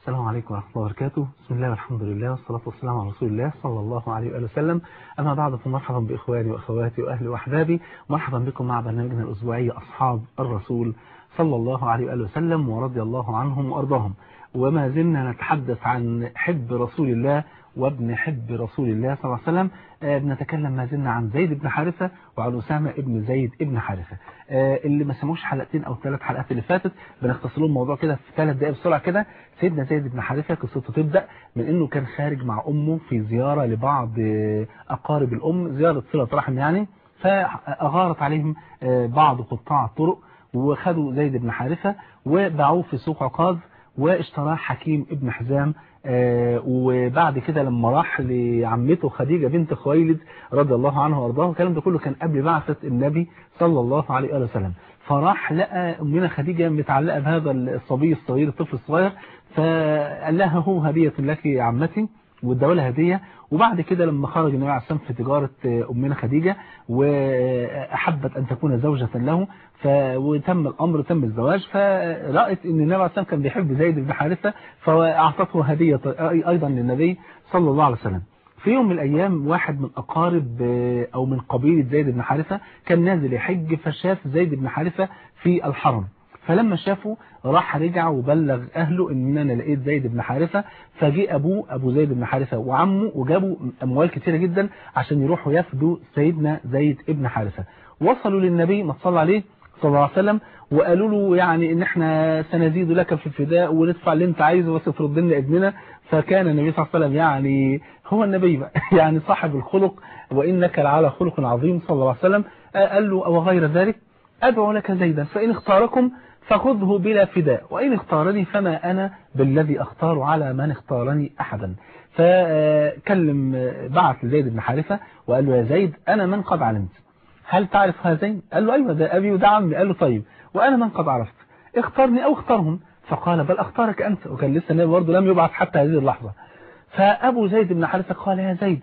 السلام عليكم ورحمة الله وبركاته بسم الله والحمد لله والصلاة والسلام على رسول الله صلى الله عليه وآله وسلم أما بعد فمرحبا بإخواني وأخواتي وأهلي وأحبابي مرحبا بكم مع برنامجنا الأسبوعي أصحاب الرسول صلى الله عليه وآله وسلم ورضي الله عنهم وأرضاهم وما زلنا نتحدث عن حب رسول الله وابن حب رسول الله صلى الله عليه وسلم بنتكلم ما زلنا عن زيد بن حارثة وعن أسامة ابن زيد ابن حارثة اللي ما سموش حلقتين أو ثلاث حلقات اللي فاتت بنختصر لهم الموضوع كده في ثلاث دقائق بسرعة كده سيدنا زيد بن حارثة قصته تبدأ من أنه كان خارج مع أمه في زيارة لبعض أقارب الأم زيارة صلة رحم يعني فأغارت عليهم بعض قطاع الطرق وخدوا زيد بن حارثة وباعوه في سوق عكاظ واشتراه حكيم ابن حزام آه وبعد كده لما راح لعمته خديجة بنت خويلد رضي الله عنها وارضاه الكلام ده كله كان قبل بعثة النبي صلى الله عليه وسلم فراح لقى أمنا خديجة متعلقة بهذا الصبي الصغير الطفل الصغير فقال لها هو هدية لك يا عمتي وادوا لها هدية وبعد كده لما خرج النبي عليه السلام في تجارة أمنا خديجة وأحبت أن تكون زوجة له ف... وتم الأمر تم الزواج فرأت أن النبي عليه السلام كان بيحب زيد بن حارثة فأعطته هدية أيضا للنبي صلى الله عليه وسلم في يوم من الأيام واحد من أقارب أو من قبيلة زيد بن حارثة كان نازل يحج فشاف زيد بن حارثة في الحرم فلما شافه راح رجع وبلغ أهله إن أنا لقيت زيد بن حارثة فجاء أبوه أبو زيد بن حارثة وعمه وجابوا أموال كتيرة جدا عشان يروحوا يفدوا سيدنا زيد بن حارثة وصلوا للنبي ما صلى عليه صلى الله عليه وسلم وقالوا له يعني ان احنا سنزيد لك في الفداء وندفع اللي انت عايزه بس ترد لنا ابننا فكان النبي صلى الله عليه وسلم يعني هو النبي بقى يعني صاحب الخلق وانك لعلى خلق عظيم صلى الله عليه وسلم قال له وغير ذلك ادعو لك زيدا فان اختاركم فخذه بلا فداء وإن اختارني فما أنا بالذي أختار على من اختارني أحدا فكلم بعث لزيد بن حارثة وقال له يا زيد أنا من قد علمت هل تعرف هذين قال له أيوة ده أبي وده عمي قال له طيب وأنا من قد عرفت اختارني أو اختارهم فقال بل اختارك أنت وكان لسه النبي برضه لم يبعث حتى هذه اللحظة فأبو زيد بن حارثة قال يا زيد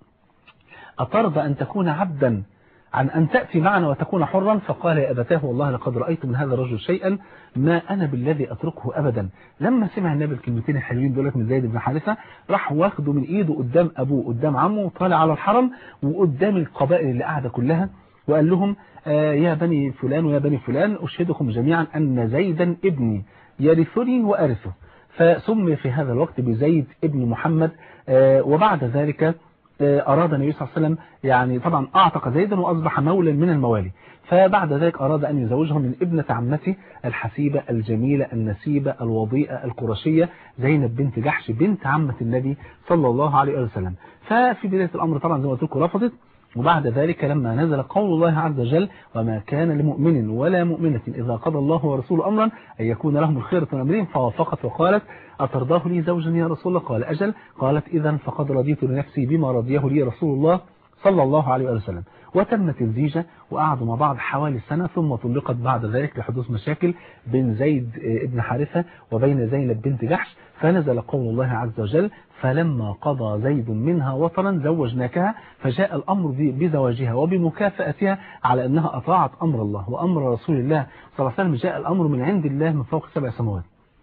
أترضى أن تكون عبدا عن أن تأتي معنا وتكون حرا فقال يا أبتاه والله لقد رأيت من هذا الرجل شيئا ما أنا بالذي أتركه أبدا لما سمع النبي الكلمتين الحلوين دولت من زيد بن حارثة راح واخده من إيده قدام أبوه قدام عمه وطالع على الحرم وقدام القبائل اللي قاعدة كلها وقال لهم آه يا بني فلان ويا بني فلان أشهدكم جميعا أن زيدا ابني يرثني وأرثه فسمي في هذا الوقت بزيد ابن محمد آه وبعد ذلك أراد النبي صلى الله عليه وسلم يعني طبعا أعتق زيدا وأصبح مولا من الموالي فبعد ذلك أراد أن يزوجه من ابنة عمته الحسيبة الجميلة النسيبة الوضيئة القرشية زينب بنت جحش بنت عمة النبي صلى الله عليه وسلم ففي بداية الأمر طبعا زي ما قلت لكم رفضت وبعد ذلك لما نزل قول الله عز وجل وما كان لمؤمن ولا مؤمنة إذا قضى الله ورسوله أمرا أن يكون لهم الخيرة من أمرهم فوافقت وقالت أترضاه لي زوجا يا رسول الله قال أجل قالت إذا فقد رضيت لنفسي بما رضيه لي رسول الله صلى الله عليه وسلم وتمت الزيجة وقعدوا مع بعض حوالي سنة ثم طلقت بعد ذلك لحدوث مشاكل بين زيد ابن حارثة وبين زينب بنت جحش فنزل قول الله عز وجل فلما قضى زيد منها وطرا زوجناكها فجاء الأمر بزواجها وبمكافأتها على أنها أطاعت أمر الله وأمر رسول الله صلى الله عليه وسلم جاء الأمر من عند الله من فوق سبع سماوات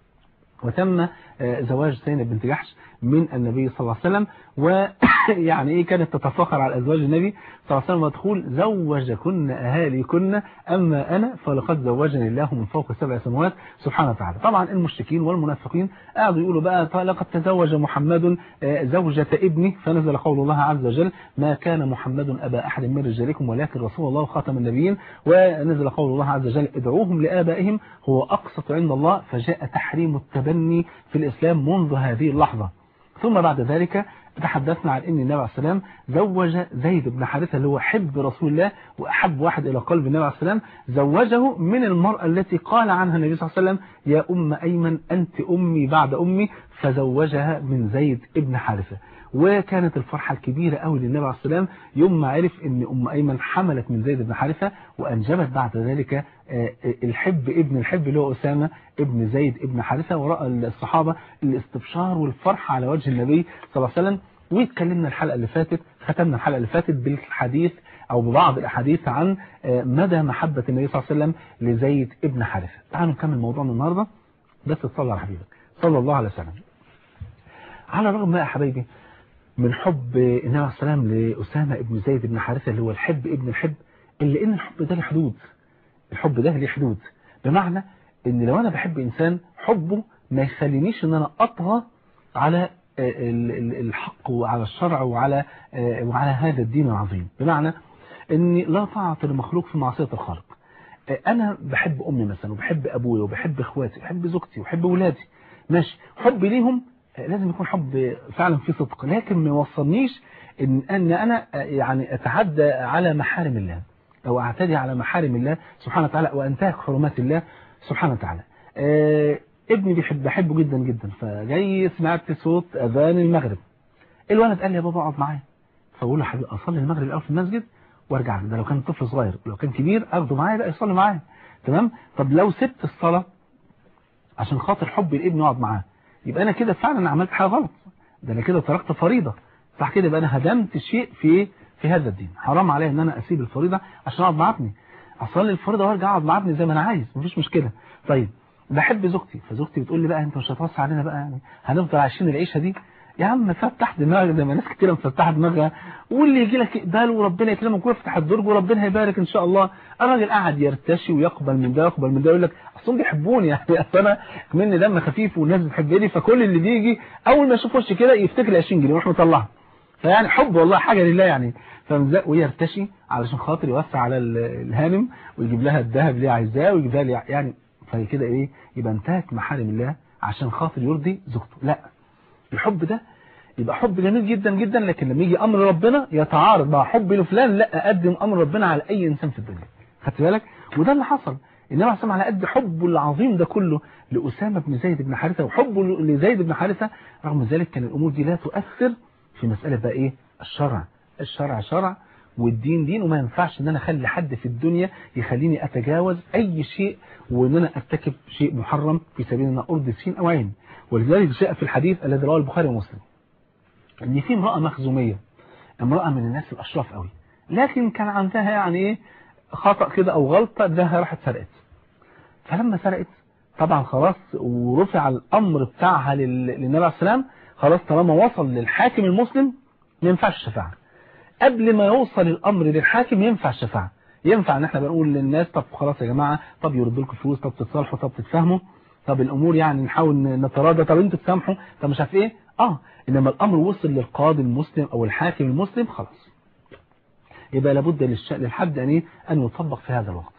وتم زواج زينب بنت جحش من النبي صلى الله عليه وسلم ويعني ايه كانت تتفاخر على ازواج النبي صلى الله عليه وسلم وتقول زوجكن اهاليكن اما انا فلقد زوجني الله من فوق سبع سماوات سبحانه وتعالى طبعا المشركين والمنافقين قعدوا يقولوا بقى لقد تزوج محمد زوجة ابني فنزل قول الله عز وجل ما كان محمد ابا احد من رجالكم ولكن رسول الله خاتم النبيين ونزل قول الله عز وجل ادعوهم لابائهم هو اقسط عند الله فجاء تحريم التبني في الاسلام منذ هذه اللحظة ثم بعد ذلك تحدثنا عن ان النبي عليه السلام زوج زيد بن حارثة اللي هو حب رسول الله وأحب واحد إلى قلب النبي عليه السلام زوجه من المرأة التي قال عنها النبي صلى الله عليه وسلم يا أم أيمن أنت أمي بعد أمي فزوجها من زيد بن حارثة وكانت الفرحة الكبيرة قوي للنبي عليه السلام يوم ما عرف ان ام ايمن حملت من زيد بن حارثة وانجبت بعد ذلك الحب ابن الحب اللي هو اسامة ابن زيد ابن حارثة ورأى الصحابة الاستبشار والفرحة على وجه النبي صلى الله عليه وسلم واتكلمنا الحلقة اللي فاتت ختمنا الحلقة اللي فاتت بالحديث او ببعض الاحاديث عن مدى محبة النبي صلى الله عليه وسلم لزيد ابن حارثة تعالوا نكمل موضوعنا النهاردة بس تصلى على حبيبك صلى الله عليه وسلم على الرغم ما يا حبايبي من حب النبي عليه السلام لأسامة ابن زيد بن حارثة اللي هو الحب ابن الحب إلا إن الحب ده له حدود الحب ده له حدود بمعنى إن لو أنا بحب إنسان حبه ما يخلينيش إن أنا أطغى على الحق وعلى الشرع وعلى وعلى هذا الدين العظيم بمعنى إني لا طاعة لمخلوق في معصية الخالق أنا بحب أمي مثلا وبحب أبويا وبحب إخواتي وبحب زوجتي وبحب ولادي ماشي حبي ليهم لازم يكون حب فعلا في صدق لكن ما يوصلنيش ان ان انا يعني اتعدى على محارم الله او اعتدي على محارم الله سبحانه وتعالى وانتهك حرمات الله سبحانه وتعالى آه ابني بيحب بحبه جدا جدا فجاي سمعت صوت اذان المغرب الولد قال لي يا بابا اقعد معايا فاقول له حبيبي اصلي المغرب الاول في المسجد وارجع ده لو كان طفل صغير لو كان كبير اخده معايا بقى يصلي معايا تمام طب لو سبت الصلاه عشان خاطر حب الابن يقعد معاه يبقى انا كده فعلا عملت حاجه غلط ده انا كده تركت فريضه صح كده يبقى انا هدمت شيء في في هذا الدين حرام عليا ان انا اسيب الفريضه عشان اقعد مع ابني اصلي الفريضه وارجع اقعد مع ابني زي ما انا عايز مفيش مشكله طيب بحب زوجتي فزوجتي بتقول لي بقى انت مش هتوسع علينا بقى يعني هنفضل عايشين العيشه دي يا عم فتح دماغك زي ما ناس كتير مفتحه دماغها واللي يجي لك اقبال وربنا يكرمك ويفتح الدرج وربنا هيبارك ان شاء الله الراجل قاعد يرتشي ويقبل من ده ويقبل من ده يقول لك اصل بيحبوني يعني اصل انا مني دم خفيف والناس بتحبني فكل اللي بيجي اول ما يشوف وشي كده يفتكر 20 جنيه ويروح مطلعها فيعني حب والله حاجه لله يعني فمزق ويرتشي علشان خاطر يوسع على الهانم ويجيب لها الذهب اللي عايزاه ويجيب لها يعني فكده ايه يبقى انتهك محارم الله عشان خاطر يرضي زوجته لا الحب ده يبقى حب جميل جدا جدا لكن لما يجي امر ربنا يتعارض مع حبي لفلان لا اقدم امر ربنا على اي انسان في الدنيا خدت بالك وده اللي حصل النبي عليه الصلاه على قد حبه العظيم ده كله لاسامه بن زيد بن حارثه وحبه لزيد بن حارثه رغم ذلك كان الامور دي لا تؤثر في مساله بقى ايه الشرع الشرع شرع والدين دين وما ينفعش ان انا اخلي حد في الدنيا يخليني اتجاوز اي شيء وان انا ارتكب شيء محرم في سبيل ان انا ارضي سين او عين ولذلك جاء في الحديث الذي رواه البخاري ومسلم ان في امراه مخزوميه امراه من الناس الاشراف قوي لكن كان عندها يعني ايه خطا كده او غلطه ده راحت سرقت فلما سرقت طبعا خلاص ورفع الامر بتاعها للنبي عليه السلام خلاص طالما وصل للحاكم المسلم ما ينفعش الشفاعه قبل ما يوصل الامر للحاكم ينفع الشفاعه ينفع ان احنا بنقول للناس طب خلاص يا جماعه طب يردوا لكم فلوس طب تتصالحوا طب تتفاهموا طب الامور يعني نحاول نتراضى طب انتوا تسامحوا طب مش عارف ايه اه انما الامر وصل للقاضي المسلم او الحاكم المسلم خلاص يبقى لابد للحد ان ايه ان يطبق في هذا الوقت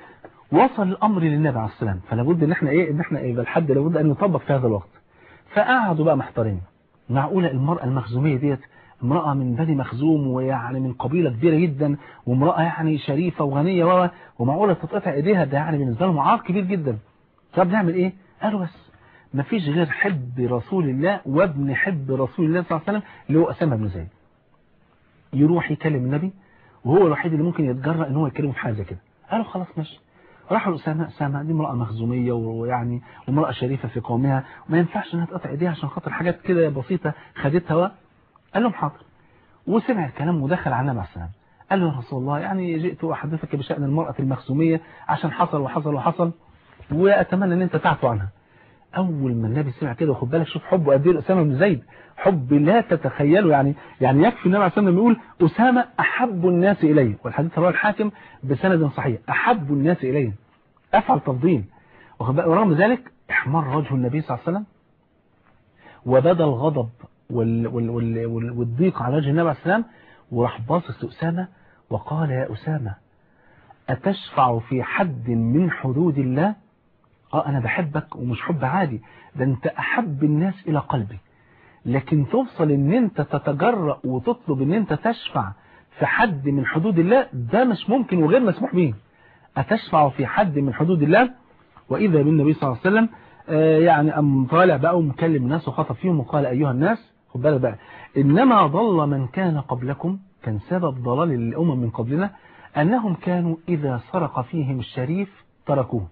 وصل الامر للنبي عليه السلام فلابد ان احنا ايه ان احنا يبقى الحد لابد ان يطبق في هذا الوقت فقعدوا بقى محتارين معقوله المراه المخزوميه ديت امرأة من بني مخزوم ويعني من قبيلة كبيرة جدا وامرأة يعني شريفة وغنية ومعقولة تتقطع ايديها ده يعني بالنسبة لهم عار كبير جدا طب نعمل ايه قالوا بس ما فيش غير حب رسول الله وابن حب رسول الله صلى الله عليه وسلم اللي هو أسامة بن زيد يروح يكلم النبي وهو الوحيد اللي ممكن يتجرأ ان هو يكلمه في حاجة زي كده قالوا خلاص ماشي راحوا لأسامة أسامة دي امرأة مخزومية ويعني وامرأة شريفة في قومها وما ينفعش انها تقطع ايديها عشان خاطر حاجات كده بسيطة خدتها قال لهم حاضر وسمع الكلام ودخل على النبي عليه السلام قال له يا رسول الله يعني جئت أحدثك بشأن المرأة المخزومية عشان حصل وحصل وحصل وأتمنى أن أنت تعفو عنها أول ما النبي سمع كده وخد بالك شوف حبه قد ايه لأسامة بن زيد حب لا تتخيله يعني يعني يكفي النبي عليه السلام لما يقول أسامة أحب الناس إلي والحديث رواه الحاكم بسند صحيح أحب الناس إلي أفعل تفضيل ورغم ذلك احمر وجه النبي صلى الله عليه وسلم وبدا الغضب وال وال وال وال والضيق على وجه النبي عليه السلام وراح باصص لأسامة وقال يا أسامة أتشفع في حد من حدود الله اه انا بحبك ومش حب عادي ده انت احب الناس الى قلبي لكن توصل ان انت تتجرأ وتطلب ان انت تشفع في حد من حدود الله ده مش ممكن وغير مسموح به اتشفع في حد من حدود الله واذا بالنبي صلى الله عليه وسلم آه يعني ام طالع بقى ومكلم الناس وخطب فيهم وقال ايها الناس خد بالك بقى انما ضل من كان قبلكم كان سبب ضلال الامم من قبلنا انهم كانوا اذا سرق فيهم الشريف تركوه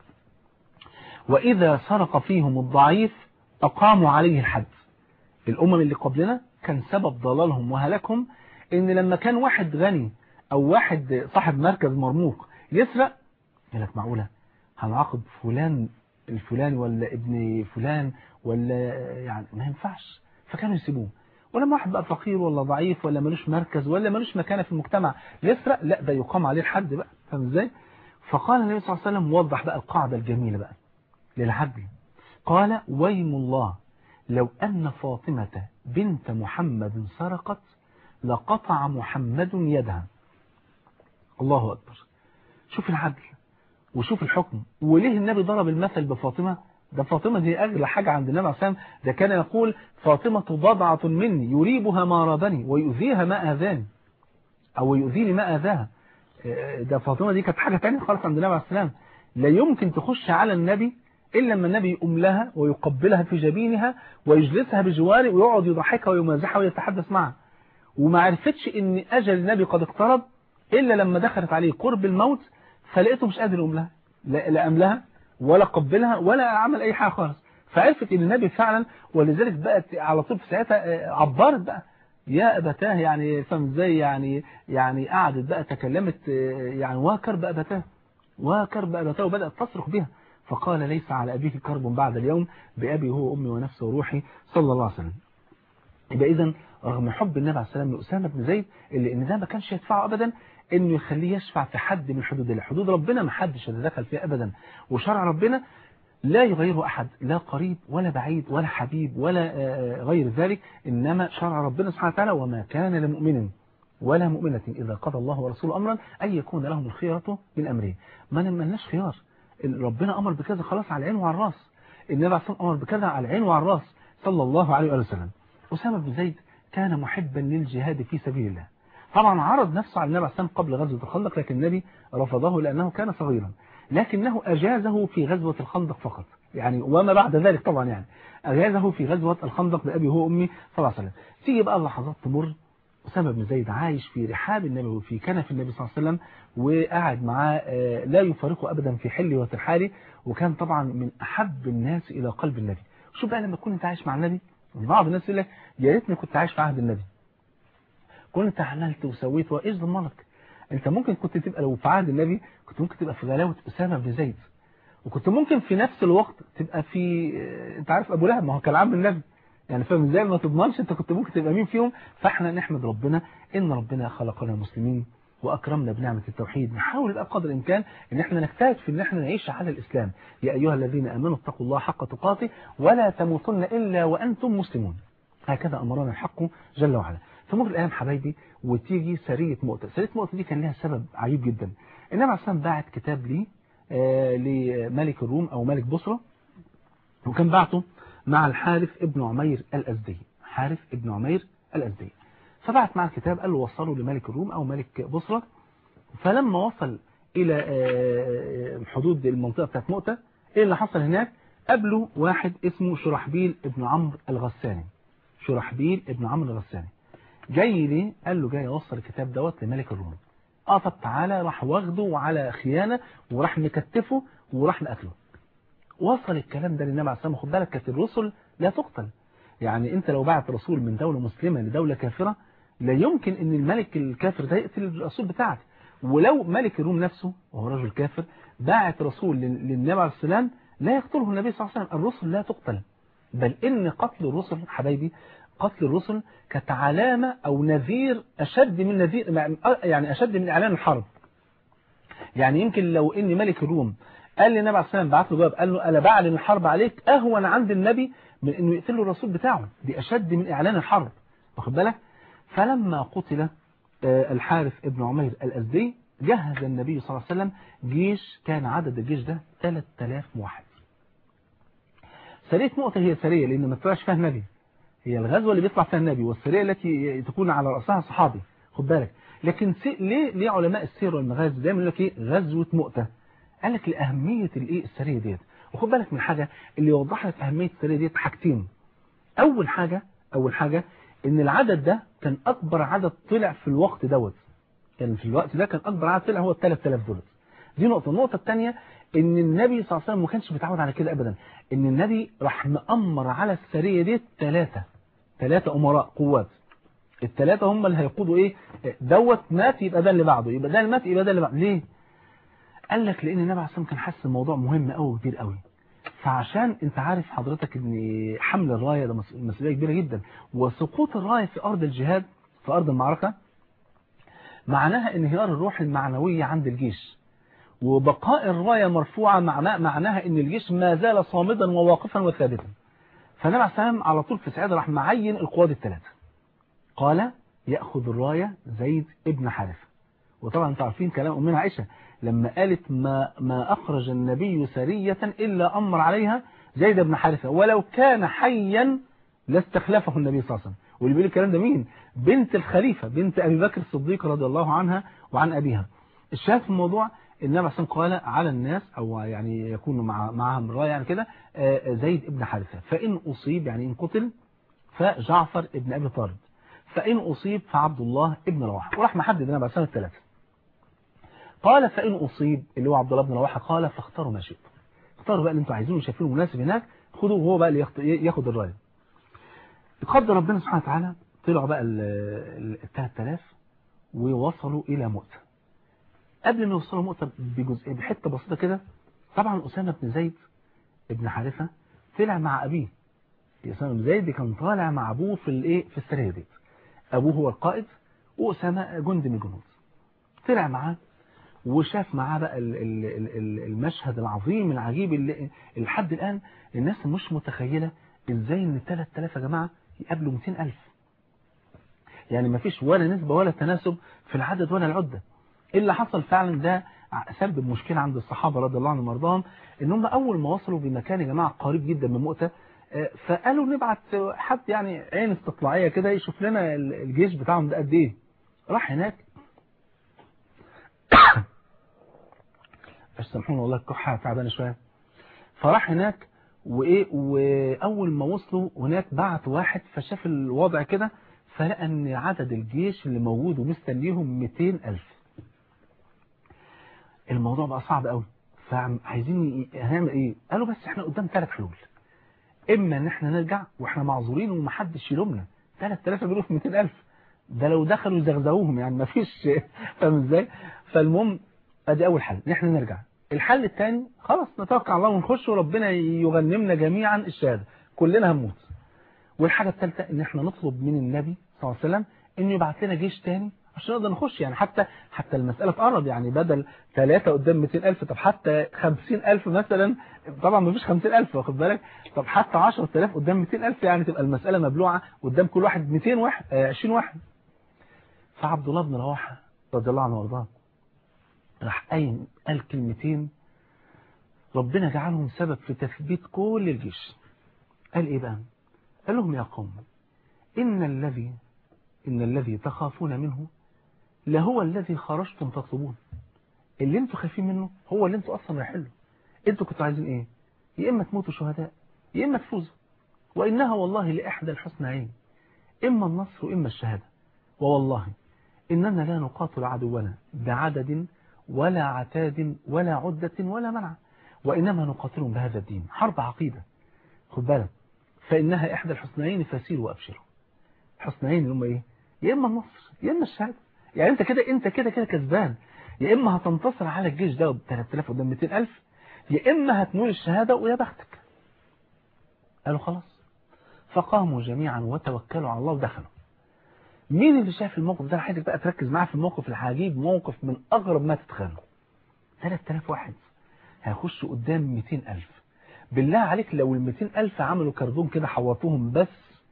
وإذا سرق فيهم الضعيف أقاموا عليه الحد الأمم اللي قبلنا كان سبب ضلالهم وهلاكهم إن لما كان واحد غني أو واحد صاحب مركز مرموق يسرق يقول لك معقولة هنعاقب فلان الفلاني ولا ابن فلان ولا يعني ما ينفعش فكانوا يسيبوه ولما واحد بقى فقير ولا ضعيف ولا ملوش مركز ولا ملوش مكانه في المجتمع يسرق لا ده يقام عليه الحد بقى فاهم ازاي فقال النبي صلى الله عليه وسلم وضح بقى القاعده الجميله بقى للعدل قال ويم الله لو أن فاطمة بنت محمد سرقت لقطع محمد يدها الله أكبر شوف العدل وشوف الحكم وليه النبي ضرب المثل بفاطمة ده فاطمة دي أغلى حاجة عند النبي عليه السلام ده كان يقول فاطمة بضعة مني يريبها ما رابني ويؤذيها ما آذاني أو يؤذيني ما آذاها ده فاطمة دي كانت حاجة تانية خالص عند النبي عليه السلام لا يمكن تخش على النبي إلا لما النبي يقوم لها ويقبلها في جبينها ويجلسها بجواره ويقعد يضحكها ويمازحها ويتحدث معها وما عرفتش ان أجل النبي قد اقترب إلا لما دخلت عليه قرب الموت فلقيته مش قادر يقوم لها لا قام لها ولا قبلها ولا عمل أي حاجة خالص فعرفت ان النبي فعلا ولذلك بقت على طول في ساعتها عبرت بقى يا أبتاه يعني فهم ازاي يعني يعني قعدت بقى تكلمت يعني وكرب أبتاه وكرب أبتاه وبدأت تصرخ بها فقال ليس على أبيه كرب بعد اليوم بأبي هو أمي ونفسي وروحي صلى الله عليه وسلم يبقى إذا رغم حب النبي عليه السلام لأسامة بن زيد اللي إن ده ما كانش يدفعه أبدا إنه يخليه يشفع في حد من حدود الله حدود ربنا ما حدش يتدخل فيها أبدا وشرع ربنا لا يغيره أحد لا قريب ولا بعيد ولا حبيب ولا غير ذلك إنما شرع ربنا سبحانه وتعالى وما كان لمؤمن ولا مؤمنة إذا قضى الله ورسوله أمرا أن يكون لهم الخيرة من أمره ما نمناش خيار ربنا أمر بكذا خلاص على العين وعلى الراس النبي عليه أمر بكذا على العين وعلى الراس صلى الله عليه وسلم أسامة بن زيد كان محبا للجهاد في سبيل الله طبعا عرض نفسه على النبي عليه قبل غزوة الخندق لكن النبي رفضه لأنه كان صغيرا لكنه أجازه في غزوة الخندق فقط يعني وما بعد ذلك طبعا يعني أجازه في غزوة الخندق بأبي هو أمي صلى الله عليه وسلم تيجي بقى اللحظات تمر أسامة بن زيد عايش في رحاب النبي وفي كنف النبي صلى الله عليه وسلم وقاعد معاه لا يفارقه أبدا في حله وترحاله وكان طبعا من أحب الناس إلى قلب النبي شوف بقى لما تكون أنت عايش مع النبي بعض الناس يقول لك يا ريتني كنت عايش في عهد النبي كنت عملت وسويت وإيش ضمنك أنت ممكن كنت تبقى لو في عهد النبي كنت ممكن تبقى في غلاوة أسامة بن زيد وكنت ممكن في نفس الوقت تبقى في أنت عارف أبو لهب ما هو كان عم النبي يعني فاهم ازاي ما تضمنش انت كنت ممكن تبقى مين فيهم فاحنا نحمد ربنا ان ربنا خلقنا مسلمين واكرمنا بنعمه التوحيد نحاول بقى بقدر الامكان ان احنا نجتهد في ان احنا نعيش على الاسلام يا ايها الذين امنوا اتقوا الله حق تقاته ولا تموتن الا وانتم مسلمون هكذا امرنا الحق جل وعلا تمر الايام حبايبي وتيجي سريه مؤتة سريه مؤتة دي كان لها سبب عجيب جدا النبي عليه الصلاه باعت كتاب لي آه لملك الروم او ملك بصره وكان بعته مع الحارث ابن عمير الأزدي حارث ابن عمير الأزدي فبعت مع الكتاب قال له وصله لملك الروم أو ملك بصرة فلما وصل إلى حدود المنطقة بتاعت مؤتة إيه اللي حصل هناك قابله واحد اسمه شرحبيل ابن عمرو الغساني شرحبيل ابن عمرو الغساني جاي ليه قال له جاي اوصل الكتاب دوت لملك الروم اه طب تعالى راح واخده على خيانة وراح مكتفه وراح مقتله وصل الكلام ده للنبي عليه الصلاه والسلام خد بالك كانت الرسل لا تقتل يعني انت لو بعت رسول من دولة مسلمة لدولة كافرة لا يمكن ان الملك الكافر ده يقتل الرسول بتاعك ولو ملك الروم نفسه وهو رجل كافر باعت رسول للنبي عليه السلام لا يقتله النبي صلى الله عليه وسلم الرسل لا تقتل بل ان قتل الرسل حبايبي قتل الرسل كانت علامة او نذير اشد من نذير يعني اشد من اعلان الحرب يعني يمكن لو ان ملك الروم قال لي النبي عليه السلام بعت له جواب قال له انا بعلن الحرب عليك اهون عند النبي من انه يقتل له الرسول بتاعه دي اشد من اعلان الحرب واخد بالك فلما قتل الحارث ابن عمير الازدي جهز النبي صلى الله عليه وسلم جيش كان عدد الجيش ده 3000 واحد سريه مؤتة هي سريه لان ما طلعش فيها النبي هي الغزوه اللي بيطلع فيها النبي والسريه التي تكون على راسها صحابي خد بالك لكن ليه ليه علماء السير والمغازي دايما يقول لك ايه غزوه مؤتة قال لك لأهمية الايه السرية ديت وخد بالك من حاجة اللي يوضح لك أهمية السرية ديت حاجتين أول حاجة أول حاجة إن العدد ده كان أكبر عدد طلع في الوقت دوت يعني في الوقت ده كان أكبر عدد طلع هو ال 3000 دولار دي نقطة النقطة الثانية إن النبي صلى الله عليه وسلم ما كانش بيتعود على كده أبدا إن النبي راح مأمر على السرية ديت ثلاثة ثلاثة أمراء قوات الثلاثة هم اللي هيقودوا إيه دوت مات يبقى ده اللي بعده يبقى ده اللي مات يبقى ده اللي بعده ليه قال لك لان النبي عليه الصلاه كان حاسس الموضوع مهم قوي وكبير قوي فعشان انت عارف حضرتك ان حمل الراية ده مسؤولية كبيرة جدا وسقوط الراية في ارض الجهاد في ارض المعركة معناها انهيار الروح المعنوية عند الجيش وبقاء الراية مرفوعة معناه معناها ان الجيش ما زال صامدا وواقفا وثابتا فالنبي عليه السلام على طول في سعيد راح معين القواد الثلاثة قال يأخذ الراية زيد ابن حارثة وطبعا انتوا عارفين كلام أمنا عائشة لما قالت ما, ما أخرج النبي سرية إلا أمر عليها زيد بن حارثة ولو كان حيا لاستخلفه النبي صلى الله عليه وسلم واللي بيقول الكلام ده مين بنت الخليفة بنت أبي بكر الصديق رضي الله عنها وعن أبيها الشاهد في الموضوع النبي عليه الصلاة قال على الناس أو يعني يكون مع معهم الراية يعني كده زيد ابن حارثة فإن أصيب يعني إن قتل فجعفر ابن أبي طالب فإن أصيب فعبد الله ابن رواحة وراح محدد النبي عليه الصلاة الثلاثة قال فإن أصيب اللي هو عبد الله بن رواحة قال فاختاروا ما شئتم اختاروا بقى اللي انتوا عايزينه شايفينه مناسب هناك خدوه وهو بقى اللي ياخد الراية قدر ربنا سبحانه وتعالى طلعوا بقى ال 3000 ووصلوا إلى مؤتة قبل ما يوصلوا مؤتة بجزء بحتة بسيطة كده طبعا أسامة بن زيد ابن حارثة طلع مع أبيه أسامة بن زيد كان طالع مع أبوه في الايه في السرية دي أبوه هو القائد وأسامة جند من الجنود طلع معاه وشاف معاه بقى المشهد العظيم العجيب اللي لحد الآن الناس مش متخيلة ازاي ان 3000 يا جماعة يقابلوا 200000 يعني ما فيش ولا نسبة ولا تناسب في العدد ولا العدة اللي حصل فعلا ده سبب مشكلة عند الصحابة رضي الله عنهم وارضاهم ان هم اول ما وصلوا بمكان يا جماعة قريب جدا من مؤتة فقالوا نبعت حد يعني عين استطلاعية كده يشوف لنا الجيش بتاعهم ده قد ايه راح هناك سامحوني والله الكحة تعبانة شوية فراح هناك وايه واول ما وصلوا هناك بعت واحد فشاف الوضع كده فلقى ان عدد الجيش اللي موجود ومستنيهم 200000 الموضوع بقى صعب قوي فعايزين هنعمل ايه قالوا بس احنا قدام ثلاث حلول اما ان احنا نرجع واحنا معذورين ومحدش يلومنا 3000 بيقولوا في 200000 ده لو دخلوا يزغزغوهم يعني ما فيش فاهم ازاي فالمهم ادي اول حل ان احنا نرجع الحل الثاني خلاص نتوكل على الله ونخش وربنا يغنمنا جميعا الشهاده كلنا هنموت والحاجه الثالثه ان احنا نطلب من النبي صلى الله عليه وسلم انه يبعت لنا جيش ثاني عشان نقدر نخش يعني حتى حتى المسألة تقرب يعني بدل ثلاثة قدام 200000 طب حتى 50000 مثلا طبعا ما فيش 50000 واخد بالك طب حتى 10000 قدام 200000 يعني تبقى المسألة مبلوعة قدام كل واحد 200 واحد 20 واحد فعبد الله بن رواحة رضي الله عنه وارضاه راح قايم قال كلمتين ربنا جعلهم سبب في تثبيت كل الجيش قال ايه بقى قال لهم يا قوم إن الذي إن الذي تخافون منه لهو الذي خرجتم تطلبون اللي انتوا خايفين منه هو اللي انتوا اصلا رايحين له انتوا كنتوا عايزين ايه يا اما تموتوا شهداء يا اما تفوزوا وانها والله لاحدى الحسنيين اما النصر واما الشهاده ووالله اننا لا نقاتل عدونا بعدد ولا عتاد ولا عدة ولا منع وإنما نقاتلهم بهذا الدين حرب عقيدة خد بالك فإنها إحدى الحسنيين فسيروا وأبشروا الحسنيين اللي هم إيه يا إما النصر يا إما الشهادة يعني أنت كده أنت كده كده كسبان يا إما هتنتصر على الجيش ده ب 3000 قدام 200000 يا إما هتنول الشهادة ويا بختك قالوا خلاص فقاموا جميعا وتوكلوا على الله ودخلوا مين اللي شاف الموقف ده عايزك بقى تركز معاه في الموقف العجيب موقف من أغرب ما تتخيله 3000 واحد هيخشوا قدام 200000 بالله عليك لو ال 200000 عملوا كردون كده حوطوهم بس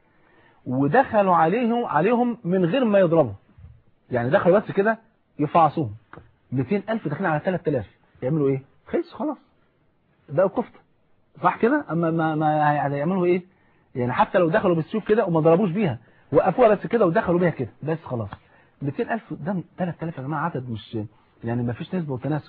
ودخلوا عليهم عليهم من غير ما يضربوا يعني دخلوا بس كده يفعصوهم 200000 داخلين على 3000 يعملوا ايه خلص خلاص بقوا كفته صح كده اما ما ما هيعملوا ايه يعني حتى لو دخلوا بالسيوف كده وما ضربوش بيها وقفوها بس كده ودخلوا بيها كده بس خلاص 200000 ده 3000 يا جماعه عدد مش يعني ما فيش نسبه وتناسب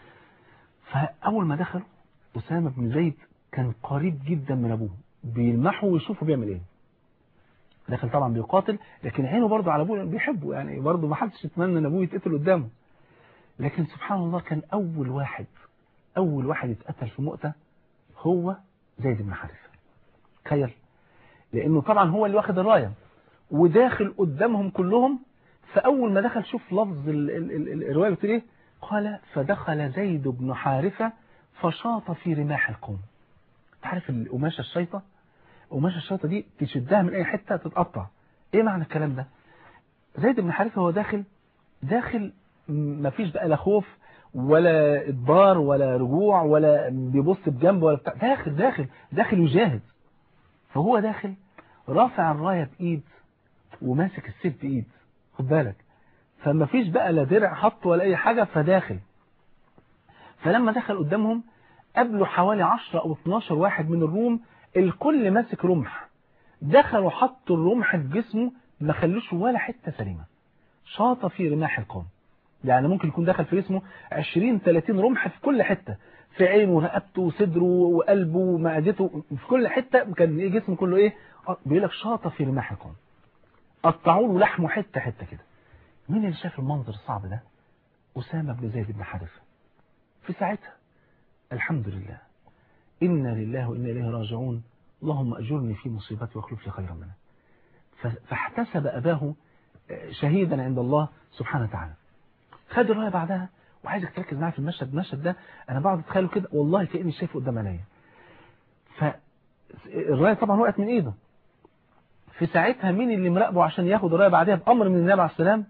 فاول ما دخلوا اسامه بن زيد كان قريب جدا من ابوه بيلمحوا ويشوفوا بيعمل ايه داخل طبعا بيقاتل لكن عينه برضه على ابوه بيحبه يعني برضه ما حدش يتمنى ان ابوه يتقتل قدامه لكن سبحان الله كان اول واحد اول واحد يتقتل في مؤتة هو زيد بن حارثه تخيل لانه طبعا هو اللي واخد الرايه وداخل قدامهم كلهم فاول ما دخل شوف لفظ ال ال ال الروايه بتقول ايه قال فدخل زيد بن حارثه فشاط في رماح القوم تعرف القماشة الشيطة قماشة الشيطة دي تشدها من اي حتة تتقطع ايه معنى الكلام ده زيد بن حارثة هو داخل داخل مفيش بقى لا خوف ولا ادبار ولا رجوع ولا بيبص بجنب ولا بتاع داخل داخل داخل يجاهد فهو داخل رافع الراية بإيد وماسك السيف بإيد خد بالك فما فيش بقى لا درع حط ولا أي حاجة فداخل فلما دخل قدامهم قابلوا حوالي 10 أو 12 واحد من الروم الكل ماسك رمح دخلوا حطوا الرمح في جسمه ما خلوش ولا حتة سليمة شاط في رماح القوم يعني ممكن يكون دخل في جسمه 20 30 رمح في كل حتة في عينه ورقبته وصدره وقلبه ومعدته في كل حتة كان جسمه كله ايه بيقول لك شاط في رماح القوم قطعوا له لحمه حتة حتة كده مين اللي شاف المنظر الصعب ده أسامة بن زيد بن حارثة في ساعتها الحمد لله إنا لله وإنا إليه راجعون اللهم أجرني في مصيبتي واخلف لي خيرا منها فاحتسب أباه شهيدا عند الله سبحانه وتعالى خد الراية بعدها وعايزك تركز معايا في المشهد المشهد ده أنا بقعد أتخيله كده والله كأني شايفه قدام عينيا فالراية طبعا وقعت من إيده في ساعتها مين اللي مراقبه عشان ياخد الراية بعدها بأمر من النبي عليه السلام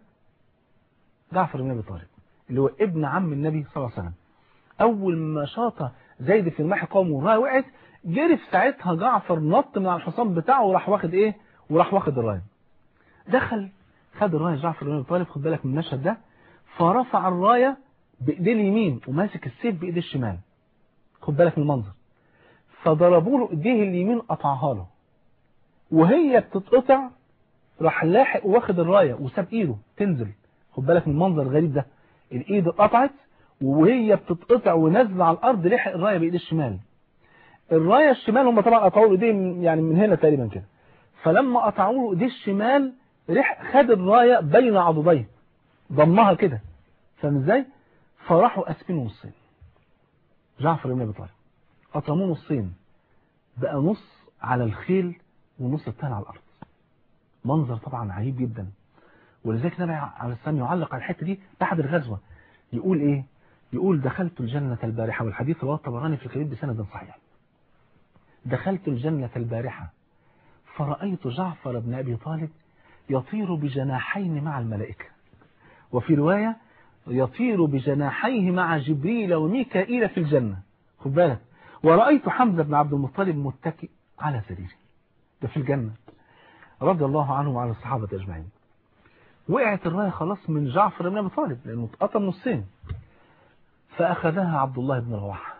جعفر بن أبي طالب اللي هو ابن عم النبي صلى الله عليه وسلم أول ما شاط زيد في رماح قومه والراية وقعت جري في ساعتها جعفر نط من على الحصان بتاعه وراح واخد إيه وراح واخد الراية دخل خد الراية جعفر بن أبي طالب خد بالك من المشهد ده فرفع الراية بإيديه اليمين وماسك السيف بإيديه الشمال خد بالك من المنظر فضربوا له إيديه اليمين قطعها له وهي بتتقطع راح لاحق واخد الراية وساب إيده تنزل خد بالك من المنظر الغريب ده الإيد اتقطعت وهي بتتقطع ونازله على الأرض لحق الراية بإيديه الشمال الراية الشمال هم طبعا قطعوا له إيديه يعني من هنا تقريبا كده فلما قطعوا له إيديه الشمال رح خد الراية بين عضديه ضمها كده فاهم ازاي فراحوا قاسمين نصين جعفر بن ابي طالب قطموه نصين بقى نص على الخيل ونص الثاني على الارض منظر طبعا عجيب جدا ولذلك النبي عليه السلام يعلق على الحته دي بعد الغزوه يقول ايه يقول دخلت الجنه البارحه والحديث رواه الطبراني في الكبير بسند صحيح دخلت الجنه البارحه فرأيت جعفر بن ابي طالب يطير بجناحين مع الملائكه وفي رواية يطير بجناحيه مع جبريل وميكائيل في الجنة خد بالك ورأيت حمزة بن عبد المطلب متكئ على سريره ده في الجنة رضي الله عنه وعن الصحابة أجمعين وقعت الراية خلاص من جعفر بن أبي طالب لأنه اتقطم نصين فأخذها عبد الله بن رواحة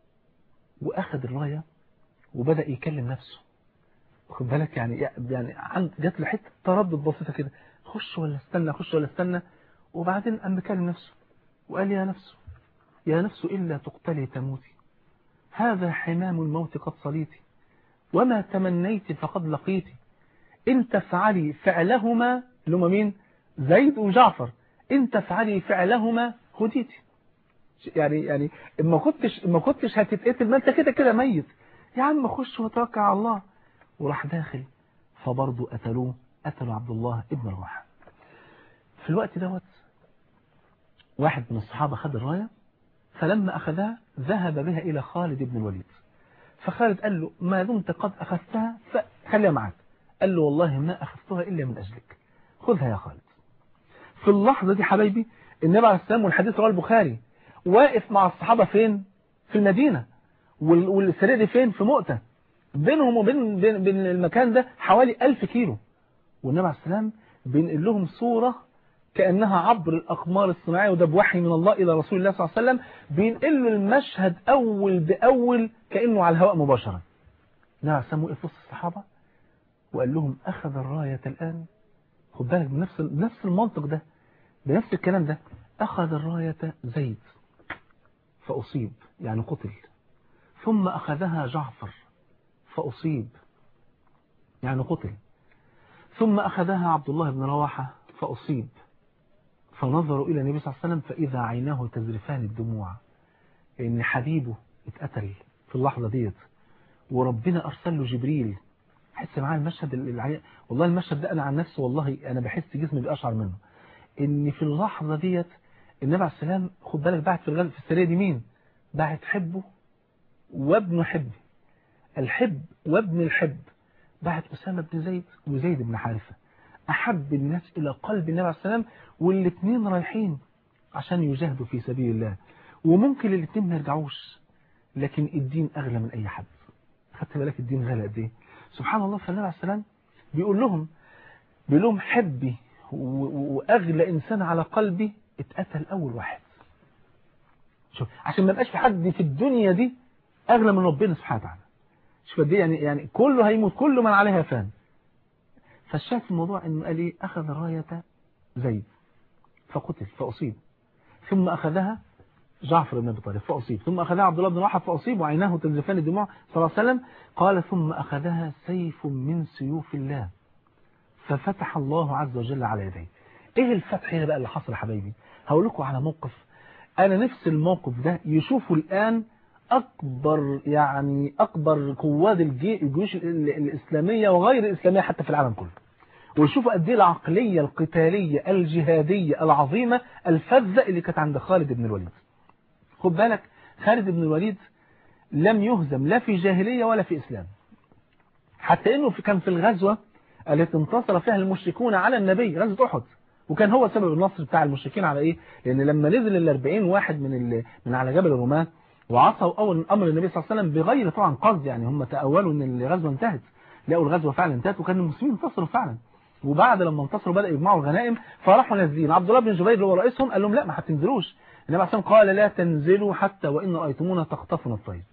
وأخذ الراية وبدأ يكلم نفسه خد بالك يعني يعني عند جات له حته تردد بسيطه كده خش ولا استنى خش ولا استنى وبعدين قام بكلم نفسه وقال يا نفس يا نفس إلا تقتلي تموتي هذا حمام الموت قد صليتي وما تمنيت فقد لقيتي إن تفعلي فعلهما لما مين زيد وجعفر إن تفعلي فعلهما هديتي يعني يعني ما كنتش ما كنتش هتتقتل ما انت كده كده ميت يا عم خش وتوكل على الله وراح داخل فبرضه قتلوه قتلوا عبد الله ابن رواحه في الوقت دوت واحد من الصحابة خد الراية فلما أخذها ذهب بها إلى خالد بن الوليد فخالد قال له ما دمت قد أخذتها فخليها معك قال له والله ما أخذتها إلا من أجلك خذها يا خالد في اللحظة دي حبايبي النبي عليه السلام والحديث رواه البخاري واقف مع الصحابة فين في المدينة والسرية دي فين في مؤتة بينهم وبين بين, بين المكان ده حوالي ألف كيلو والنبي عليه السلام بينقل لهم صورة كأنها عبر الأقمار الصناعية وده بوحي من الله إلى رسول الله صلى الله عليه وسلم بينقل له المشهد أول بأول كأنه على الهواء مباشرة النبي عليه السلام وقف وسط الصحابة وقال لهم أخذ الراية الآن خد بالك بنفس بنفس المنطق ده بنفس الكلام ده أخذ الراية زيد فأصيب يعني قتل ثم أخذها جعفر فأصيب يعني قتل ثم أخذها عبد الله بن رواحة فأصيب فنظروا إلى النبي صلى الله عليه وسلم فإذا عيناه تزرفان الدموع إن حبيبه اتقتل في اللحظة ديت وربنا أرسل له جبريل حس معاه المشهد العي... والله المشهد ده أنا عن نفسي والله أنا بحس جسمي بأشعر منه إن في اللحظة ديت النبي عليه السلام خد بالك بعت في الغالب في السرية دي مين بعت حبه وابنه حبه الحب وابن الحب بعد أسامة بن زيد وزيد بن حارثة أحب الناس إلى قلب النبي عليه السلام والاثنين رايحين عشان يجاهدوا في سبيل الله وممكن الاثنين ما يرجعوش لكن الدين أغلى من أي حد خدت بالك الدين غالي قد ايه سبحان الله فالنبي عليه السلام بيقول لهم بيقول لهم حبي وأغلى إنسان على قلبي اتقتل أول واحد شوف عشان ما يبقاش في حد في الدنيا دي أغلى من ربنا سبحانه وتعالى شوف قد ايه يعني يعني كله هيموت كل من عليها فان فالشاهد في الموضوع انه قال ايه اخذ راية زيد فقتل فاصيب ثم اخذها جعفر بن ابي طالب فاصيب ثم اخذها عبد الله بن رواحه فاصيب وعيناه تنزفان الدموع صلى الله عليه وسلم قال ثم اخذها سيف من سيوف الله ففتح الله عز وجل على يديه ايه الفتح هنا بقى اللي حصل يا حبايبي هقول لكم على موقف انا نفس الموقف ده يشوفوا الان أكبر يعني أكبر قواد الجيوش الإسلامية وغير الإسلامية حتى في العالم كله وشوفوا قد ايه العقلية القتالية الجهادية العظيمة الفذة اللي كانت عند خالد بن الوليد خد بالك خالد بن الوليد لم يهزم لا في جاهلية ولا في إسلام حتى إنه في كان في الغزوة التي انتصر فيها المشركون على النبي غزوة أحد وكان هو سبب النصر بتاع المشركين على إيه لأن لما نزل الأربعين واحد من من على جبل الرومان وعصوا أول أمر النبي صلى الله عليه وسلم بغير طبعا قصد يعني هم تأولوا أن الغزوة انتهت لقوا الغزوة فعلا انتهت وكان المسلمين انتصروا فعلا وبعد لما انتصروا بدأوا يجمعوا الغنائم فراحوا نازلين عبد الله بن جبير اللي هو رئيسهم قال لهم لا ما هتنزلوش النبي عليه قال لا تنزلوا حتى وإن رأيتمونا تخطفنا الطيب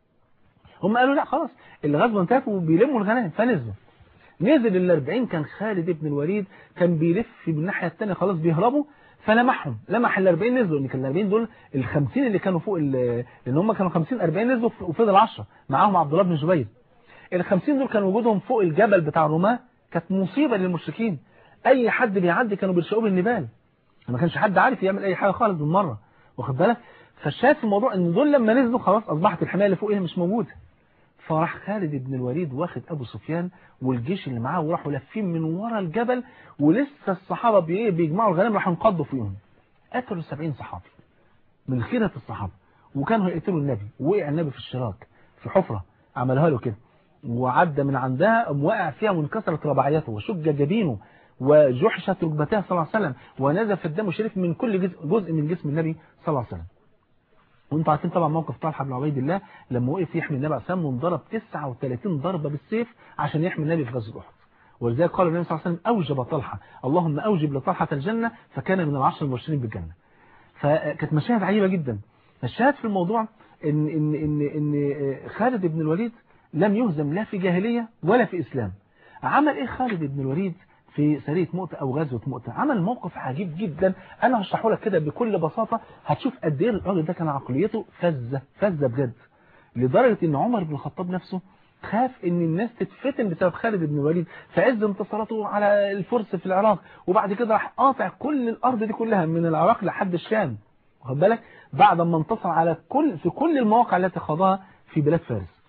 هم قالوا لا خلاص الغزوة انتهت وبيلموا الغنائم فنزلوا نزل الأربعين كان خالد بن الوليد كان بيلف من الناحية الثانية خلاص بيهربوا فلمحهم لمح ال 40 نزلوا ان كان ال 40 دول ال 50 اللي كانوا فوق لان هم كانوا 50 40 نزلوا وفضل 10 معاهم عبد الله بن جبير ال 50 دول كان وجودهم فوق الجبل بتاع الرماة كانت مصيبة للمشركين اي حد بيعدي كانوا بيرشقوه بالنبال ما كانش حد عارف يعمل اي حاجة خالص بالمرة واخد بالك فالشاهد في الموضوع ان دول لما نزلوا خلاص اصبحت الحماية اللي فوقها مش موجودة فراح خالد بن الوليد واخد ابو سفيان والجيش اللي معاه وراحوا لافين من ورا الجبل ولسه الصحابة بيجمعوا الغنائم راحوا انقضوا فيهم قتلوا 70 صحابي من خيرة الصحابة وكانوا هيقتلوا النبي وقع النبي في الشراك في حفرة عملها له كده وعدى من عندها وقع فيها وانكسرت رباعيته وشج جبينه وجحشت ركبتها صلى الله عليه وسلم ونزف الدم الشريف من كل جزء, جزء من جسم النبي صلى الله عليه وسلم وانتوا عارفين طبعا موقف طلحه بن عبيد الله لما وقف يحمي النبي عليه الصلاه والسلام وانضرب 39 ضربه بالسيف عشان يحمي النبي في غزوه احد ولذلك قال النبي صلى الله عليه وسلم اوجب طلحه اللهم اوجب لطلحه الجنه فكان من العشر المبشرين بالجنه فكانت مشاهد عجيبه جدا الشاهد في الموضوع ان ان ان ان خالد بن الوليد لم يهزم لا في جاهليه ولا في اسلام عمل ايه خالد بن الوليد في سرية مؤتة أو غزوة مؤتة عمل موقف عجيب جدا أنا هشرحه لك كده بكل بساطة هتشوف قد إيه الراجل ده كان عقليته فزة فزة بجد لدرجة إن عمر بن الخطاب نفسه خاف ان الناس تتفتن بسبب خالد بن الوليد في عز انتصاراته على الفرس في العراق وبعد كده راح قاطع كل الارض دي كلها من العراق لحد الشام واخد بالك بعد ما انتصر على كل في كل المواقع التي خاضها في بلاد فارس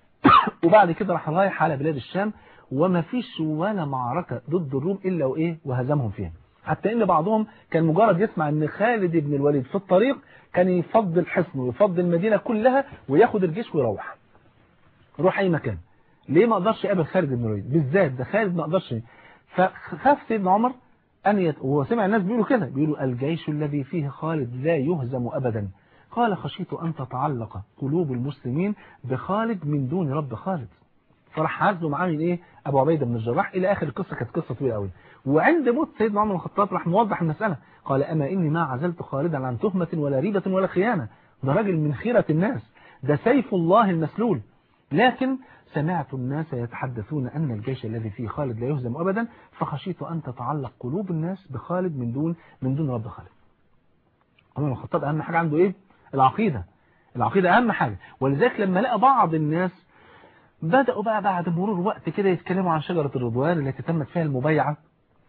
وبعد كده راح رايح على بلاد الشام وما فيش ولا معركة ضد الروم إلا وإيه وهزمهم فيها حتى إن بعضهم كان مجرد يسمع إن خالد بن الوليد في الطريق كان يفضل حصنه ويفضل المدينة كلها وياخد الجيش ويروح يروح أي مكان ليه ما قدرش يقابل خالد بن الوليد بالذات ده خالد ما قدرش فخاف سيدنا عمر أن يت... وهو سمع الناس بيقولوا كده بيقولوا الجيش الذي فيه خالد لا يهزم أبدا قال خشيت أن تتعلق قلوب المسلمين بخالد من دون رب خالد فراح عزله معاه ايه ابو عبيده بن الجراح الى اخر القصه كانت قصه طويله قوي وعند موت سيدنا عمر بن الخطاب راح موضح المساله قال اما اني ما عزلت خالدا عن تهمه ولا ريبه ولا خيانه ده راجل من خيره الناس ده سيف الله المسلول لكن سمعت الناس يتحدثون أن الجيش الذي فيه خالد لا يهزم أبدا فخشيت أن تتعلق قلوب الناس بخالد من دون من دون رب خالد عمر بن الخطاب أهم حاجة عنده إيه العقيدة العقيدة أهم حاجة ولذلك لما لقى بعض الناس بدأوا بقى بعد مرور وقت كده يتكلموا عن شجرة الرضوان التي تمت فيها المبايعة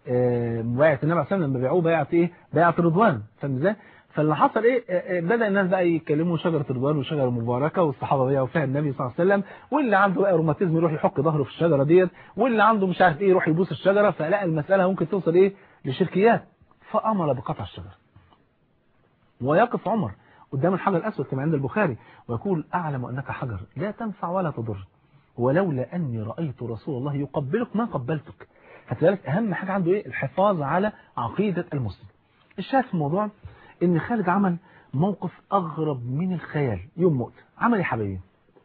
مبايعة النبي عليه الصلاة لما بيعوه بيعة ايه بيعة الرضوان فاهم ازاي فاللي حصل ايه بدأ الناس بقى يتكلموا شجرة الرضوان وشجرة مباركة والصحابة بيعوا فيها النبي صلى الله عليه وسلم واللي عنده بقى روماتيزم يروح يحك ظهره في الشجرة ديت واللي عنده مش عارف ايه يروح يبوس الشجرة فلقى المسألة ممكن توصل ايه لشركيات فأمر بقطع الشجرة ويقف عمر قدام الحجر الأسود كما عند البخاري ويقول أعلم أنك حجر لا تنفع ولا تضر ولولا أني رأيت رسول الله يقبلك ما قبلتك هتلاقي أهم حاجة عنده إيه الحفاظ على عقيدة المسلم الشاهد في الموضوع إن خالد عمل موقف أغرب من الخيال يوم موت عمل يا حبيبي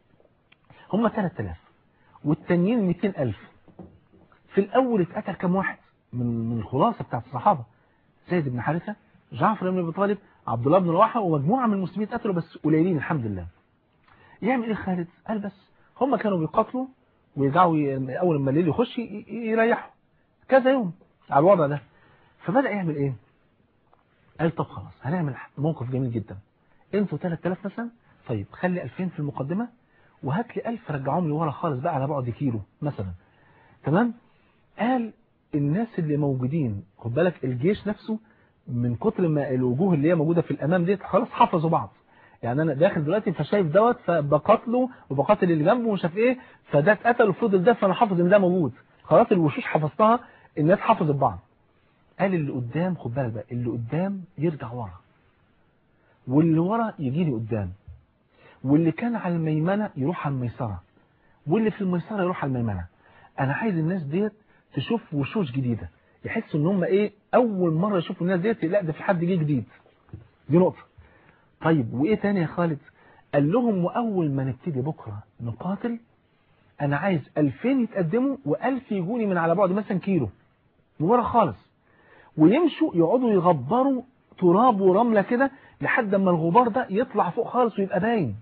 هم 3000 والتانيين 200000 في الأول اتقتل كم واحد من من الخلاصة بتاعت الصحابة زيد بن حارثة جعفر بن أبي طالب عبد الله بن رواحة ومجموعة من المسلمين اتقتلوا بس قليلين الحمد لله يعمل ايه خالد قال بس هم كانوا بيقاتلوا ويرجعوا ي- اول ما الليل يخش ي- ي- يريحوا كذا يوم على الوضع ده فبدأ يعمل ايه قال طب خلاص هنعمل موقف جميل جدا انتوا 3000 مثلا طيب خلي 2000 في المقدمة وهات لي 1000 رجعهم لي ورا خالص بقى على بعد كيلو مثلا تمام قال الناس اللي موجودين خد بالك الجيش نفسه من كتر ما الوجوه اللي هي موجودة في الأمام ديت خلاص حفظوا بعض يعني أنا داخل دلوقتي فشايف دوت فبقاتله وبقاتل اللي جنبه ومش عارف إيه فده اتقتل وفضل ده فأنا حافظ إن ده موجود خلاص الوشوش حفظتها الناس حفظت بعض قال اللي قدام خد بالك بقى اللي قدام يرجع ورا واللي ورا يجي لي قدام واللي كان على الميمنة يروح على الميسرة واللي في الميسرة يروح على الميمنة أنا عايز الناس ديت تشوف وشوش جديدة يحسوا ان هم ايه اول مرة يشوفوا الناس ديت لا ده في حد جه جديد دي نقطة طيب وايه تاني يا خالد قال لهم واول ما نبتدي بكرة نقاتل انا عايز 2000 يتقدموا و1000 يجوني من على بعد مثلا كيلو من ورا خالص ويمشوا يقعدوا يغبروا تراب ورملة كده لحد اما الغبار ده يطلع فوق خالص ويبقى باين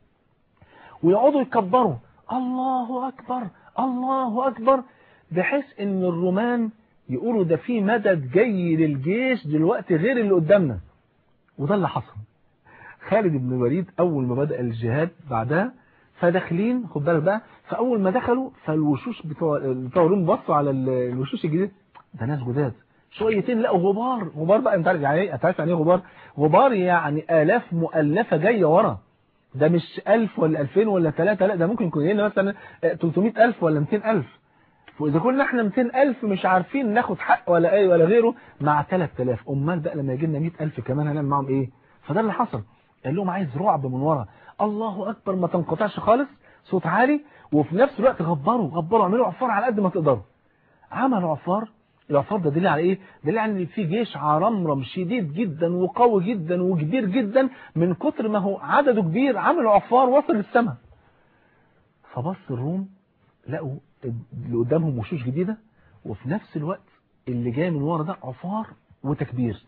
ويقعدوا يكبروا الله أكبر الله أكبر بحيث ان الرومان يقولوا ده في مدد جاي للجيش دلوقتي غير اللي قدامنا وده اللي حصل خالد بن الوليد اول ما بدأ الجهاد بعدها فداخلين خد بالك بقى فاول ما دخلوا فالوشوش بتوع بتوع الروم بصوا على ال- الوشوش الجديده ده ناس جداد شويتين لقوا غبار غبار بقى انت عارف يعني ايه انت عارف يعني ايه غبار غبار يعني الاف مؤلفه جايه ورا ده مش 1000 ولا 2000 ولا 3 لا ده ممكن يكون لنا مثلا 300000 ولا 200000 وإذا كنا احنا 200000 مش عارفين ناخد حق ولا ايه ولا غيره مع 3000 امال بقى لما يجي لنا 100000 كمان هنعمل معاهم ايه فده اللي حصل قال لهم عايز رعب من ورا الله اكبر ما تنقطعش خالص صوت عالي وفي نفس الوقت غبروا غبروا اعملوا عفار على قد ما تقدروا عملوا عفار العفار ده دليل على ايه دليل على ان في جيش عرمرم شديد جدا وقوي جدا وكبير جدا من كتر ما هو عدده كبير عملوا عفار وصل للسماء فبص الروم لقوا اللي قدامهم وشوش جديدة وفي نفس الوقت اللي جاي من ورا ده عفار وتكبير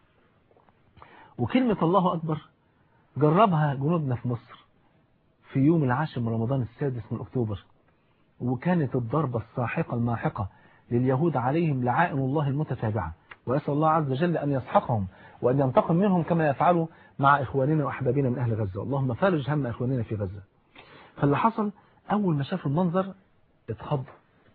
وكلمة الله أكبر جربها جنودنا في مصر في يوم العاشر من رمضان السادس من أكتوبر وكانت الضربة الساحقة الماحقة لليهود عليهم لعائن الله المتتابعة وأسأل الله عز وجل أن يسحقهم وأن ينتقم منهم كما يفعلوا مع إخواننا وأحبابنا من أهل غزة اللهم فارج هم إخواننا في غزة فاللي حصل أول ما شافوا المنظر اتخضوا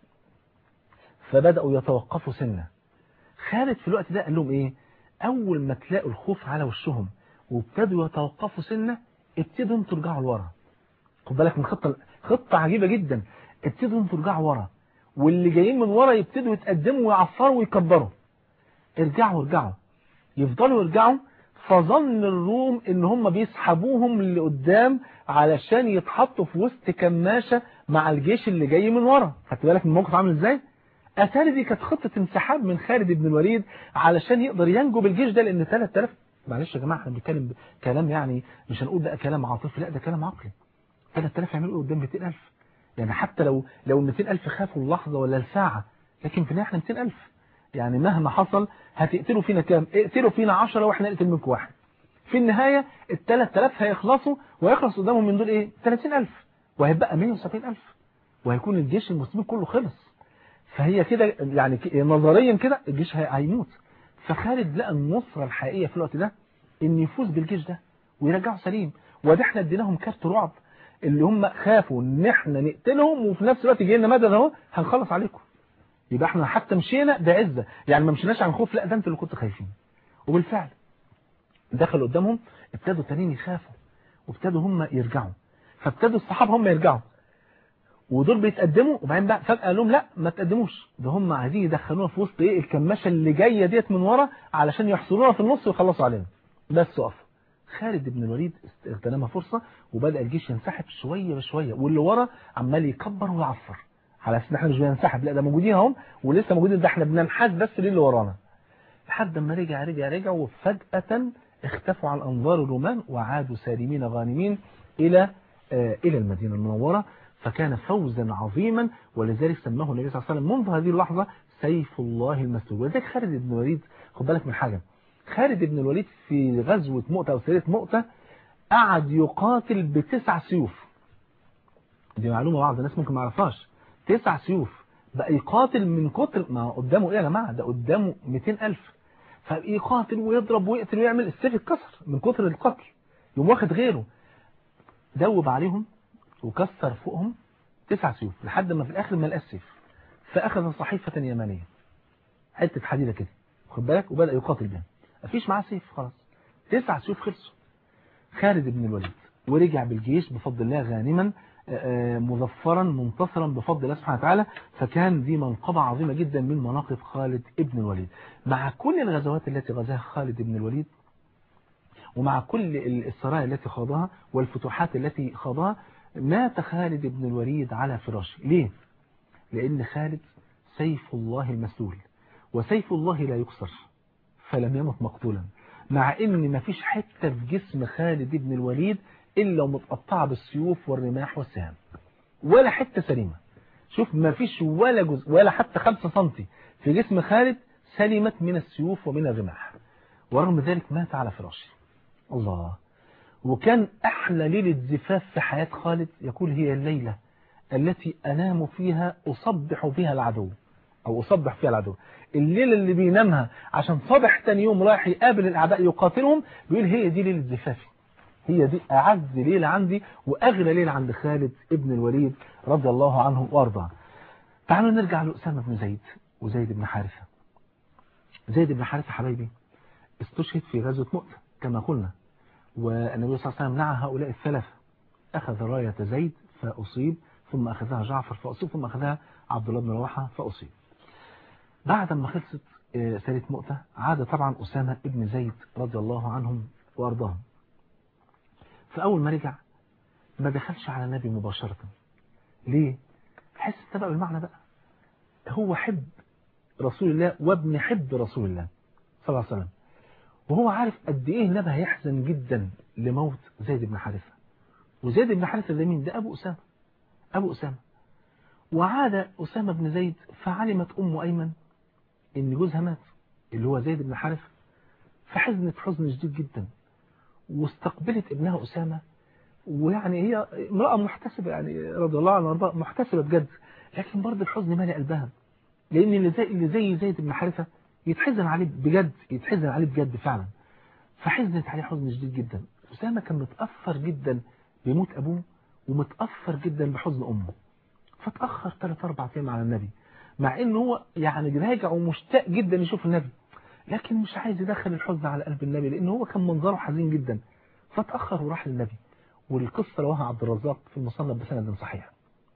فبدأوا يتوقفوا سنة خالد في الوقت ده قال لهم ايه اول ما تلاقوا الخوف على وشهم وابتدوا يتوقفوا سنة ابتدوا انتوا ترجعوا لورا خد بالك من خطة خطة عجيبة جدا ابتدوا انتوا ترجعوا ورا واللي جايين من ورا يبتدوا يتقدموا ويعفروا ويكبروا ارجعوا ارجعوا يفضلوا يرجعوا فظن الروم ان هم بيسحبوهم لقدام علشان يتحطوا في وسط كماشة مع الجيش اللي جاي من ورا خدت بالك من الموقف عامل ازاي اتاري دي كانت خطة انسحاب من خالد بن الوليد علشان يقدر ينجو بالجيش ده لان 3000 معلش يا جماعة احنا بنتكلم كلام يعني مش هنقول بقى كلام عاطفي لا ده كلام عقلي 3000 يعملوا قدام 200000 يعني حتى لو لو 200000 خافوا اللحظة ولا الساعة لكن في النهاية احنا 200000 يعني مهما حصل هتقتلوا فينا كام اقتلوا فينا 10 واحنا نقتل منكم واحد في النهاية ال 3000 هيخلصوا ويخلص قدامهم من دول ايه 30000 وهيبقى 170000 وهيكون الجيش المسلمين كله خلص فهي كده يعني ك- نظريا كده الجيش هي- هيموت فخالد لقى النصرة الحقيقية في الوقت ده ان يفوز بالجيش ده ويرجعوا سليم وده احنا اديناهم كارت رعب اللي هم خافوا ان احنا نقتلهم وفي نفس الوقت جاي لنا مدد اهو هنخلص عليكم يبقى احنا حتى مشينا بعزة يعني ما مشيناش عن خوف لا ده انتوا اللي كنتوا خايفين وبالفعل دخلوا قدامهم ابتدوا التانيين يخافوا وابتدوا هم يرجعوا فابتدوا الصحابة هم يرجعوا ودول بيتقدموا وبعدين بقى فجأة قال لهم لا ما تقدموش ده هم عايزين يدخلونا في وسط ايه الكماشة اللي جاية ديت من ورا علشان يحصرونا في النص ويخلصوا علينا بس وقفوا خالد بن الوليد اغتنم فرصة وبدأ الجيش ينسحب شوية بشوية واللي ورا عمال يكبر ويعفر على اساس ان احنا مش بننسحب لا ده موجودين اهم ولسه موجودين ده احنا بننحاز بس للي ورانا لحد ما رجع رجع رجع وفجأة اختفوا عن انظار الرومان وعادوا سالمين غانمين الى آه الى المدينة المنورة فكان فوزا عظيما ولذلك سماه النبي صلى الله عليه وسلم منذ هذه اللحظة سيف الله المسلول ولذلك خالد بن الوليد خد بالك من حاجة خالد بن الوليد في غزوة مؤتة أو سيرة مؤتة قعد يقاتل بتسع سيوف دي معلومة بعض الناس ممكن ما يعرفهاش تسع سيوف بقى يقاتل من كتر ما قدامه ايه يا جماعة ده قدامه 200 ألف فيقاتل ويضرب ويقتل ويعمل السيف اتكسر من كتر القتل يوم واخد غيره دوب عليهم وكسر فوقهم تسع سيوف لحد ما في الآخر ما لقاش سيف فأخذ صحيفة يمانية حتة حديدة كده خد بالك وبدأ يقاتل بها مفيش معاه سيف خلاص تسع سيوف خلصوا خالد بن الوليد ورجع بالجيش بفضل الله غانما مظفرا منتصرا بفضل الله سبحانه وتعالى فكان دي منقبة عظيمة جدا من مناقب خالد ابن الوليد مع كل الغزوات التي غزاها خالد بن الوليد ومع كل السرايا التي خاضها والفتوحات التي خاضها مات خالد بن الوليد على فراشه ليه؟ لأن خالد سيف الله المسلول وسيف الله لا يكسر فلم يمت مقتولا مع ان ما فيش حتة في جسم خالد بن الوليد الا متقطعة بالسيوف والرماح والسهام ولا حتة سليمة شوف ما فيش ولا جزء ولا حتى خمسة سنتي في جسم خالد سلمت من السيوف ومن الرماح ورغم ذلك مات على فراشه الله وكان أحلى ليلة زفاف في حياة خالد يقول هي الليلة التي أنام فيها أصبح فيها العدو أو أصبح فيها العدو الليلة اللي بينامها عشان صبح تاني يوم رايح يقابل الأعداء يقاتلهم بيقول هي دي ليلة زفافي هي دي أعز ليلة عندي وأغلى ليلة عند خالد ابن الوليد رضي الله عنه وارضاه تعالوا نرجع لأسامة بن زيد وزيد بن حارثة زيد بن حارثة حبايبي استشهد في غزوة مؤتة كما قلنا والنبي صلى الله عليه وسلم نعى هؤلاء الثلاثة أخذ راية زيد فأصيب ثم أخذها جعفر فأصيب ثم أخذها عبد الله بن رواحة فأصيب بعد ما خلصت سيرة مؤتة عاد طبعا أسامة ابن زيد رضي الله عنهم وأرضاهم فأول ما رجع ما دخلش على النبي مباشرة ليه؟ حس انت بقى بالمعنى بقى هو حب رسول الله وابن حب رسول الله صلى الله عليه وسلم وهو عارف قد ايه النبي هيحزن جدا لموت زيد بن حارثة وزيد بن حارثة ده مين ده أبو أسامة أبو أسامة وعاد أسامة بن زيد فعلمت أم أيمن إن جوزها مات اللي هو زيد بن حارثة فحزنت حزن شديد جدا واستقبلت ابنها أسامة ويعني هي امرأة محتسبة يعني رضي الله عنها وارضاها محتسبة بجد لكن برضه الحزن مالي قلبها لأن اللي زي اللي زي زيد بن حارثة يتحزن عليه بجد يتحزن عليه بجد فعلا فحزنت عليه حزن شديد جدا أسامة كان متأثر جدا بموت أبوه ومتأثر جدا بحزن أمه فتأخر 3 4 أيام على النبي مع إنه هو يعني راجع ومشتاق جدا يشوف النبي لكن مش عايز يدخل الحزن على قلب النبي لأنه هو كان منظره حزين جدا فتأخر وراح للنبي والقصة رواها عبد الرزاق في المصنف بسند صحيح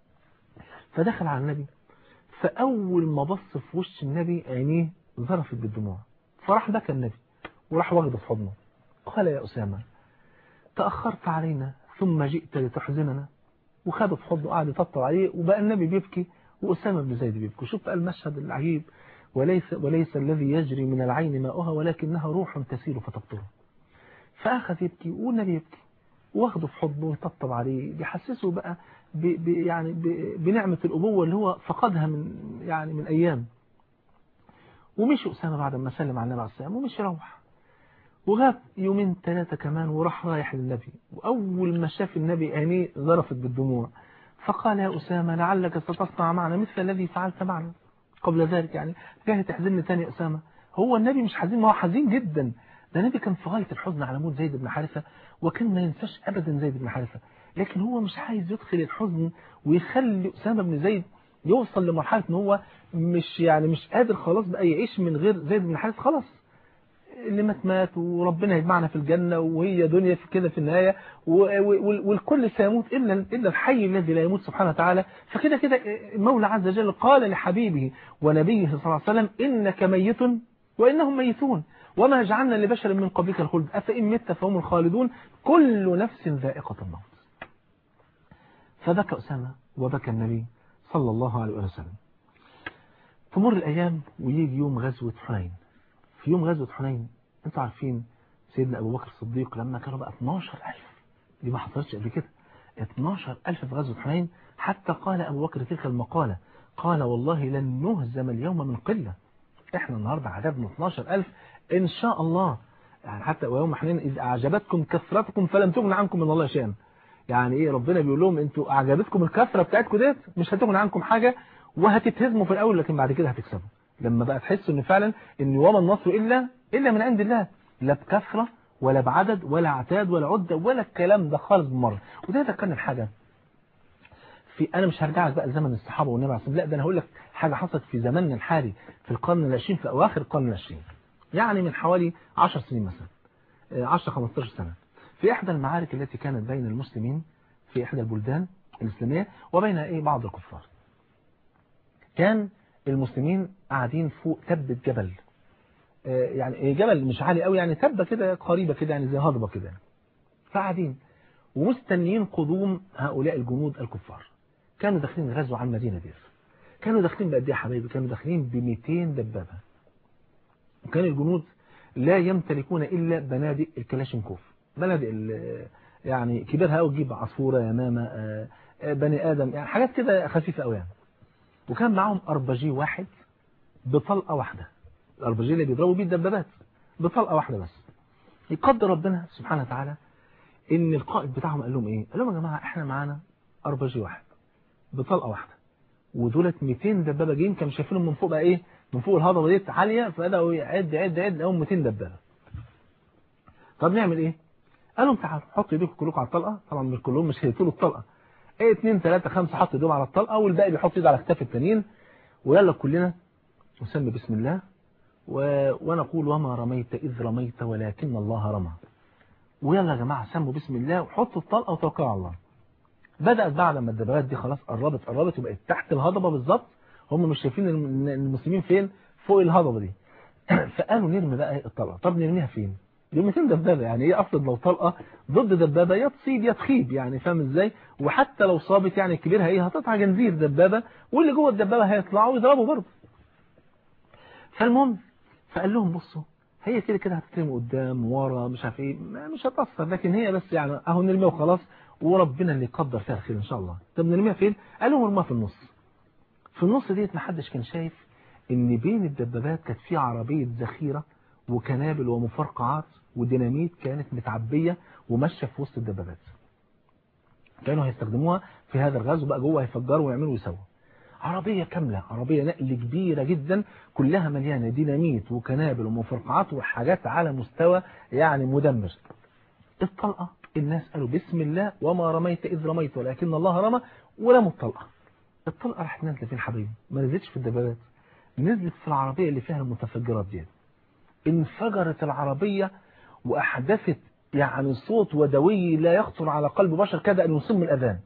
فدخل على النبي فأول ما بص في وش النبي عينيه ظرفت بالدموع فراح بكى النبي وراح واخده في حضنه قال يا أسامة تأخرت علينا ثم جئت لتحزننا وخده في حضنه قعد يطبطب عليه وبقى النبي بيبكي وأسامة بن زيد بيبكي شوف بقى المشهد العجيب وليس, وليس الذي يجري من العين ماؤها ولكنها روح تسير فتقطره فأخذ يبكي والنبي يبكي واخده في حضنه ويطبطب عليه بيحسسه بقى ب ب يعني ب بنعمة الأبوة اللي هو فقدها من يعني من أيام ومشي أسامة بعد ما سلم على النبي عليه السلام ومشي روح وغاب يومين ثلاثة كمان وراح رايح للنبي وأول ما شاف النبي عينيه ظرفت بالدموع فقال يا أسامة لعلك ستصنع معنا مثل الذي فعلت معنا قبل ذلك يعني جاي تحزنني تاني يا أسامة هو النبي مش حزين ما هو حزين جدا ده النبي كان في غاية الحزن على موت زيد بن حارثة وكان ما ينساش أبدا زيد بن حارثة لكن هو مش عايز يدخل الحزن ويخلي أسامة بن زيد يوصل لمرحلة ان هو مش يعني مش قادر خلاص بقى يعيش من غير زيد بن حارث خلاص اللي مات مات وربنا يجمعنا في الجنة وهي دنيا في كده في النهاية والكل سيموت إلا إلا الحي الذي لا يموت سبحانه وتعالى فكده كده المولى عز وجل قال لحبيبه ونبيه صلى الله عليه وسلم إنك ميت وإنهم ميتون وما جعلنا لبشر من قبلك الخلد أفإن مت فهم الخالدون كل نفس ذائقة الموت فبكى أسامة وبكى النبي صلى الله عليه وسلم تمر الأيام ويجي يوم غزوة حنين في يوم غزوة حنين انتوا عارفين سيدنا أبو بكر الصديق لما كانوا بقى 12000 دي ما حصلتش قبل كده 12000 في غزوة حنين حتى قال أبو بكر تلك المقالة قال والله لن نهزم اليوم من قلة احنا النهاردة عددنا 12000 إن شاء الله يعني حتى ويوم حنين إذ أعجبتكم كثرتكم فلم تغن عنكم من الله شيئا يعني ايه ربنا بيقول لهم انتوا اعجبتكم الكثره بتاعتكم ديت مش هتغني عنكم حاجه وهتتهزموا في الاول لكن بعد كده هتكسبوا لما بقى تحسوا ان فعلا ان وما النصر الا الا من عند الله لا بكثره ولا بعدد ولا عتاد ولا عده ولا الكلام ده خالص بالمره وده ذكرني بحاجه في انا مش هرجع لك بقى لزمن الصحابه والنبي عليه الصلاه لا ده انا هقول لك حاجه حصلت في زماننا الحالي في القرن العشرين في اواخر القرن العشرين يعني من حوالي 10 سنين مثلا 10 15 سنه في إحدى المعارك التي كانت بين المسلمين في إحدى البلدان الإسلامية وبين إيه بعض الكفار كان المسلمين قاعدين فوق تبة جبل يعني جبل مش عالي قوي يعني تبة كده قريبة كده يعني زي هضبة كده فقاعدين ومستنيين قدوم هؤلاء الجنود الكفار كانوا داخلين غزو على المدينة دي كانوا داخلين بقد ايه يا حبايبي كانوا داخلين ب 200 دبابة وكان الجنود لا يمتلكون إلا بنادق الكلاشينكوف بنادق يعني كبيرها قوي تجيب عصفورة يمامة بني آدم يعني حاجات كده خفيفة قوي يعني وكان معاهم أربجي واحد بطلقة واحدة الأربجي اللي بيضربوا بيه الدبابات بطلقة واحدة بس يقدر ربنا سبحانه وتعالى إن القائد بتاعهم قال لهم إيه قال لهم يا جماعة إحنا معانا أربجي واحد بطلقة واحدة ودولت 200 دبابة جايين كانوا شايفينهم من فوق بقى إيه من فوق الهضبة ديت عالية فبدأوا عد عد عد لهم 200 دبابة طب نعمل إيه قالوا تعالوا حطوا ايديكم كلكم على الطلقه طبعا مش كلهم مش هيطولوا الطلقه ايه 2 3 5 حطوا ايديهم على الطلقه والباقي بيحط ايده على كتاف التانيين ويلا كلنا نسمي بسم الله و... ونقول وما رميت اذ رميت ولكن الله رمى ويلا يا جماعه سموا بسم الله وحطوا الطلقه وتوكلوا على الله بدات بعد ما الدبابات دي خلاص قربت قربت وبقت تحت الهضبه بالظبط هم مش شايفين المسلمين فين فوق الهضبه دي فقالوا نرمي بقى الطلقه طب نرميها فين دي 200 دبابة يعني ايه اصلا لو طلقة ضد دبابة يا تصيب يا تخيب يعني فاهم ازاي وحتى لو صابت يعني كبيرها ايه هتقطع جنزير دبابة واللي جوه الدبابة هيطلعوا ويضربوا برضه فالمهم فقال لهم بصوا هي كده كده هتترمي قدام ورا مش عارف ايه مش هتأثر لكن هي بس يعني اهو نرميها وخلاص وربنا اللي يقدر فيها الخير ان شاء الله طب نرميها فين قال لهم ارميها في النص في النص ديت ما حدش كان شايف ان بين الدبابات كانت في عربية ذخيرة وكنابل ومفرقعات وديناميت كانت متعبية وماشيه في وسط الدبابات كانوا هيستخدموها في هذا الغزو بقى جوه هيفجروا ويعملوا ويسووا عربية كاملة عربية نقل كبيرة جدا كلها مليانة ديناميت وكنابل ومفرقعات وحاجات على مستوى يعني مدمر الطلقة الناس قالوا بسم الله وما رميت إذ رميت ولكن الله رمى ولموا الطلقة الطلقة راحت نازلة فين حبيبي ما نزلتش في الدبابات نزلت في العربية اللي فيها المتفجرات دي انفجرت العربية وأحدثت يعني صوت ودوي لا يخطر على قلب بشر كاد أن يصم الأذان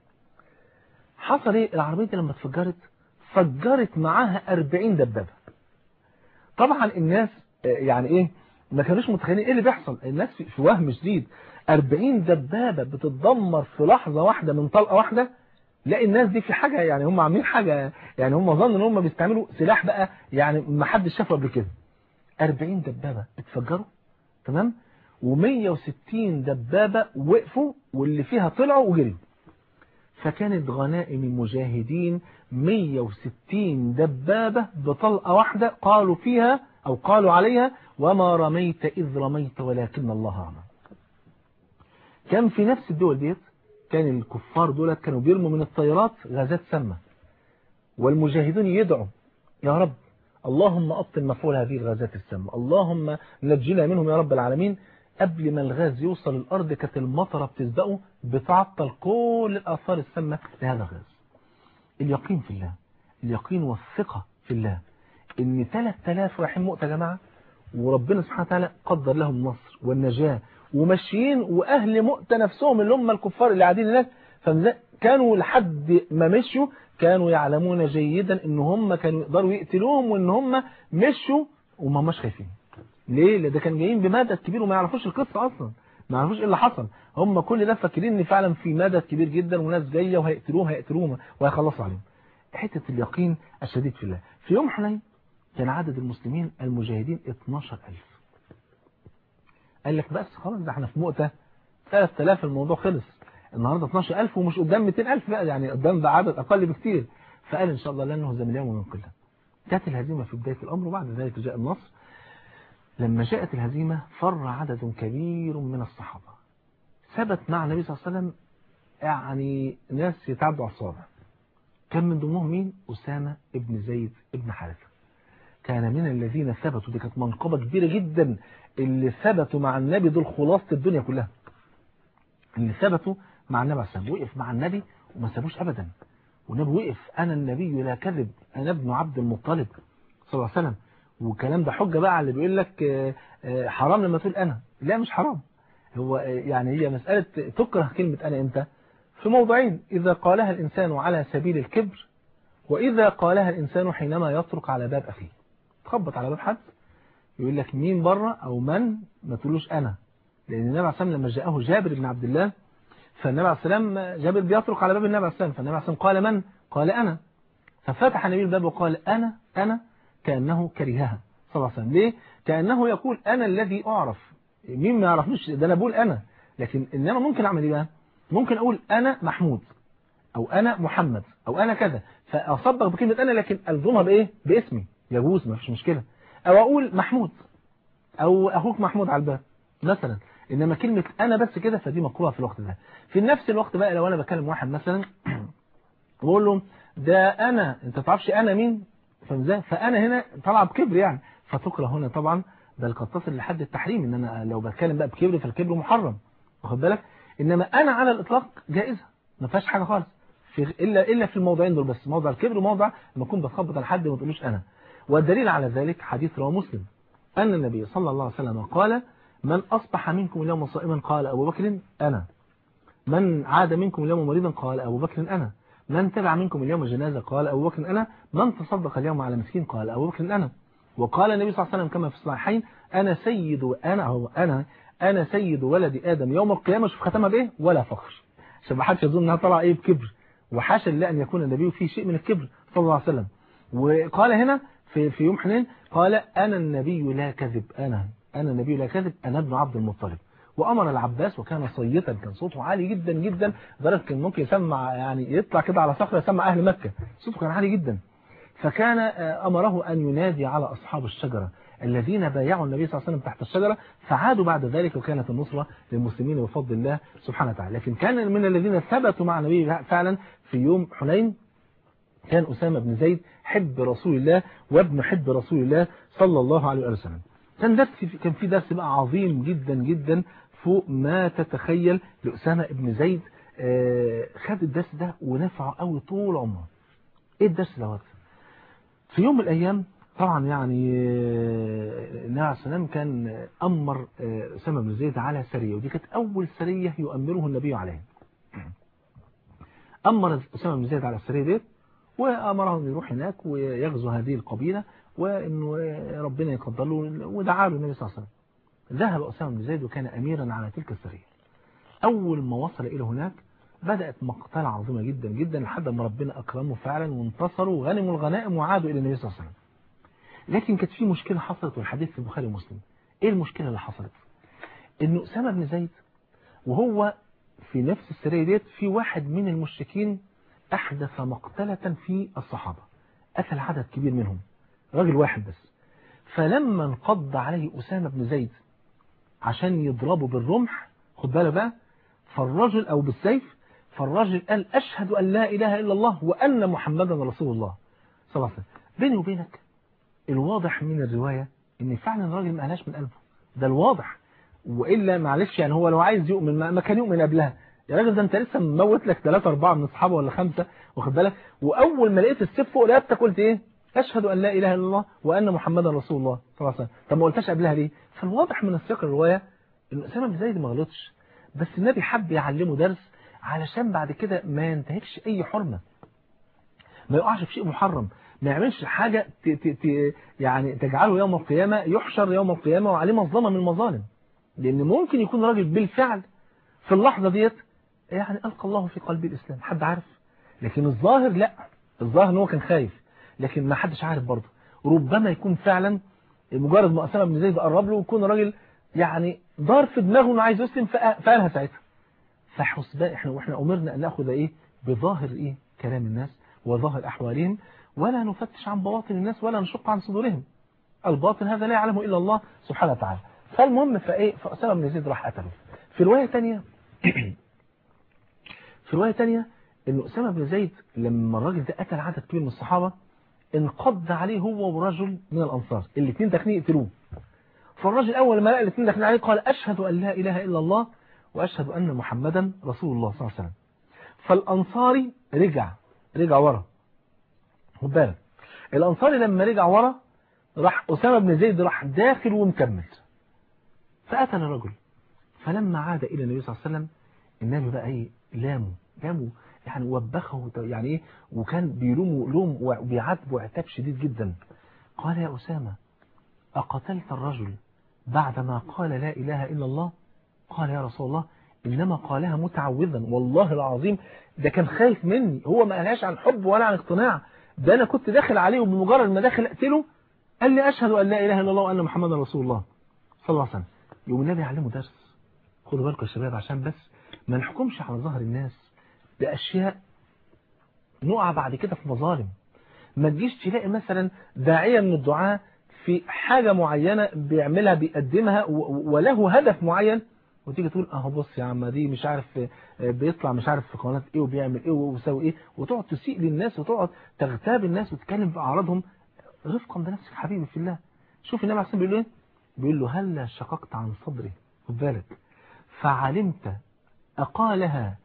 حصل ايه العربية دي لما اتفجرت فجرت معاها 40 دبابة طبعا الناس يعني ايه ما كانوش متخيلين ايه اللي بيحصل الناس في وهم شديد 40 دبابة بتتدمر في لحظة واحدة من طلقة واحدة لا الناس دي في حاجة يعني هم عاملين حاجة يعني هم ظنوا ان هم بيستعملوا سلاح بقى يعني ما حدش شافه قبل كده 40 دبابة اتفجروا تمام و160 دبابة وقفوا واللي فيها طلعوا وجريوا فكانت غنائم المجاهدين 160 دبابة بطلقة واحدة قالوا فيها أو قالوا عليها وما رميت إذ رميت ولكن الله رمى كان في نفس الدول ديت كان الكفار دولت كانوا بيرموا من الطيارات غازات سامة والمجاهدون يدعوا يا رب اللهم أبطل مفعول هذه الغازات السامة اللهم نجينا منهم يا رب العالمين قبل ما الغاز يوصل الأرض كانت المطرة بتسبقه بتعطل كل الآثار السامة لهذا الغاز اليقين في الله اليقين والثقة في الله ان 3000 رايحين مؤتة يا جماعة وربنا سبحانه وتعالى قدر لهم النصر والنجاة وماشيين وأهل مؤتة نفسهم اللي هم الكفار اللي قاعدين هناك كانوا لحد ما مشوا كانوا يعلمون جيدا ان هم كانوا يقدروا يقتلوهم وان هم مشوا وما مش خايفين ليه لان ده كان جايين بمدد كبير وما يعرفوش القصه اصلا ما يعرفوش ايه اللي حصل هم كل ده فاكرين ان فعلا في مدد كبير جدا وناس جايه وهيقتلوهم هيقتلوهم وهيخلصوا عليهم حته اليقين الشديد في الله في يوم حنين كان عدد المسلمين المجاهدين 12000 قال لك بس خلاص ده احنا في مؤتة 3000 الموضوع خلص النهارده 12000 ومش قدام 200000 بقى يعني قدام ده عدد اقل بكتير فقال ان شاء الله لن نهزم اليوم من قله جاءت الهزيمه في بدايه الامر وبعد ذلك جاء النصر لما جاءت الهزيمه فر عدد كبير من الصحابه ثبت مع النبي صلى الله عليه وسلم يعني ناس يتعدوا على الصابع كان من ضمنهم مين أسامة ابن زيد ابن حارثة كان من الذين ثبتوا دي كانت منقبة كبيرة جدا اللي ثبتوا مع النبي دول خلاصة الدنيا كلها اللي ثبتوا مع النبي عليه السلام وقف مع النبي وما سابوش أبدا والنبي وقف أنا النبي لا كذب أنا ابن عبد المطلب صلى الله عليه وسلم والكلام ده حجة بقى على اللي بيقول لك حرام لما تقول أنا لا مش حرام هو يعني هي مسألة تكره كلمة أنا إمتى في موضعين إذا قالها الإنسان على سبيل الكبر وإذا قالها الإنسان حينما يطرق على باب أخيه تخبط على باب حد يقول لك مين بره أو من ما تقولوش أنا لأن النبي عليه السلام لما جاءه جابر بن عبد الله فالنبي عليه السلام جابر بيطرق على باب النبي عليه السلام فالنبي عليه السلام قال من قال أنا ففتح النبي الباب وقال أنا أنا كأنه كرهها صلى الله عليه وسلم ليه كأنه يقول أنا الذي أعرف مين ما يعرفنيش ده أنا بقول أنا لكن إنما ممكن أعمل إيه بقى ممكن أقول أنا محمود أو أنا محمد أو أنا كذا فأصدق بكلمة أنا لكن ألزمها بإيه باسمي يجوز ما فيش مشكلة أو أقول محمود أو أخوك محمود على الباب مثلا إنما كلمة أنا بس كده فدي مكروهة في الوقت ده في نفس الوقت بقى لو أنا بكلم واحد مثلا بقول له ده أنا أنت تعرفش أنا مين فمزاه فأنا هنا طلع بكبر يعني فتكره هنا طبعا بل قد تصل لحد التحريم إن أنا لو بتكلم بقى بكبر فالكبر محرم واخد بالك إنما أنا على الإطلاق جائزة ما فيهاش حاجة خالص في إلا إلا في الموضعين دول بس موضع الكبر وموضع لما أكون بتخبط على حد وما تقولوش أنا والدليل على ذلك حديث رواه مسلم أن النبي صلى الله عليه وسلم قال من أصبح منكم اليوم صائما قال أبو بكر أنا من عاد منكم اليوم مريضا قال أبو بكر أنا من تبع منكم اليوم جنازة قال أبو بكر أنا من تصدق اليوم على مسكين قال أبو بكر أنا وقال النبي صلى الله عليه وسلم كما في الصحيحين أنا سيد أنا هو أنا أنا سيد ولد آدم يوم القيامة شوف ختمها بإيه ولا فخر عشان ما حدش يظن انها طالعه إيه بكبر وحاشا لله أن يكون النبي فيه شيء من الكبر صلى الله عليه وسلم وقال هنا في في يوم حنين قال أنا النبي لا كذب أنا أنا النبي لا كذب أنا ابن عبد المطلب وأمر العباس وكان صيتا كان صوته عالي جدا جدا لدرجه كان ممكن يسمع يعني يطلع كده على صخرة يسمع أهل مكة صوته كان عالي جدا فكان أمره أن ينادي على أصحاب الشجرة الذين بايعوا النبي صلى الله عليه وسلم تحت الشجرة فعادوا بعد ذلك وكانت النصرة للمسلمين بفضل الله سبحانه وتعالى لكن كان من الذين ثبتوا مع النبي فعلا في يوم حنين كان أسامة بن زيد حب رسول الله وابن حب رسول الله صلى الله عليه وسلم كان درس كان في درس بقى عظيم جدا جدا فوق ما تتخيل لأسامة بن زيد خد الدرس ده ونفعه قوي طول عمره ايه الدرس دوت في يوم من الايام طبعا يعني النبي عليه السلام كان امر اسامه بن زيد على سريه ودي كانت اول سريه يؤمره النبي عليه امر اسامه بن زيد على السريه ديت وامره انه يروح هناك ويغزو هذه القبيله وانه ربنا يقدر له ودعا له النبي صلى الله عليه وسلم ذهب أسامة بن زيد وكان أميرا على تلك السرية أول ما وصل إلى هناك بدأت مقتلة عظيمة جدا جدا لحد ما ربنا أكرمه فعلا وانتصروا وغنموا الغنائم وعادوا إلى النبي صلى الله عليه وسلم لكن كانت في مشكلة حصلت والحديث في البخاري ومسلم إيه المشكلة اللي حصلت إن أسامة بن زيد وهو في نفس السرية ديت في واحد من المشركين أحدث مقتلة في الصحابة قتل عدد كبير منهم راجل واحد بس فلما انقض عليه أسامة بن زيد عشان يضربه بالرمح خد بالك بقى فالرجل أو بالسيف فالرجل قال أشهد أن لا إله إلا الله وأن محمدا رسول الله صلى الله عليه وسلم بيني وبينك الواضح من الرواية إن فعلا الراجل ما قالهاش من قلبه ده الواضح وإلا معلش يعني هو لو عايز يؤمن ما كان يؤمن قبلها يا راجل ده انت لسه مموت لك ثلاثة أربعة من أصحابه ولا خمسة واخد بالك وأول ما لقيت السيف فوق رقبتك قلت إيه أشهد أن لا إله إلا الله وأن محمدا رسول الله صلى الله عليه وسلم طب ما قلتش قبلها ليه فالواضح من السياق الرواية إن أسامة بن زيد ما غلطش بس النبي حب يعلمه درس علشان بعد كده ما ينتهكش أي حرمة ما يقعش في شيء محرم ما يعملش حاجة ت ت ت يعني تجعله يوم القيامة يحشر يوم القيامة وعليه مظلمة من المظالم لأن ممكن يكون راجل بالفعل في اللحظة ديت يعني ألقى الله في قلب الإسلام حد عارف لكن الظاهر لا الظاهر ان هو كان خايف لكن ما حدش عارف برضه ربما يكون فعلا مجرد ما أسامة بن زيد قرب له ويكون راجل يعني دار في دماغه انه عايز يسلم فقالها ساعتها فحسباء احنا واحنا امرنا ان ناخذ ايه بظاهر ايه كلام الناس وظاهر احوالهم ولا نفتش عن بواطن الناس ولا نشق عن صدورهم الباطن هذا لا يعلمه الا الله سبحانه وتعالى فالمهم فايه فاسامه بن زيد راح قتله في روايه ثانيه في روايه ثانيه ان اسامه بن زيد لما الراجل ده قتل عدد كبير من الصحابه انقض عليه هو ورجل من الانصار الاثنين داخلين يقتلوه فالراجل اول ما لقى الاثنين داخلين عليه قال اشهد ان لا اله الا الله واشهد ان محمدا رسول الله صلى الله عليه وسلم فالانصاري رجع رجع ورا خد بالك الانصاري لما رجع ورا راح اسامه بن زيد راح داخل ومكمل فقتل الرجل فلما عاد الى النبي صلى الله عليه وسلم النبي بقى ايه لامه لامه يعني وبخه يعني ايه وكان بيلومه لوم وبيعاتبه عتاب شديد جدا قال يا أسامة أقتلت الرجل بعدما قال لا إله إلا الله قال يا رسول الله إنما قالها متعوذا والله العظيم ده كان خايف مني هو ما قالهاش عن حب ولا عن اقتناع ده أنا كنت داخل عليه وبمجرد ما داخل أقتله قال لي أشهد أن لا إله إلا الله وأن محمدا رسول الله صلى الله عليه وسلم يوم النبي يعلمه درس خدوا بالكم يا شباب عشان بس ما نحكمش على ظهر الناس بأشياء نقع بعد كده في مظالم ما تجيش تلاقي مثلا داعية من الدعاة في حاجة معينة بيعملها بيقدمها وله هدف معين وتيجي تقول اهو بص يا عم دي مش عارف بيطلع مش عارف في قناة ايه وبيعمل ايه وبيسوي ايه وتقعد تسيء للناس وتقعد تغتاب الناس وتتكلم في اعراضهم رفقا بنفسك حبيبي في الله شوف النبي عليه الصلاه بيقول ايه بيقول له هلا شققت عن صدري خد بالك فعلمت اقالها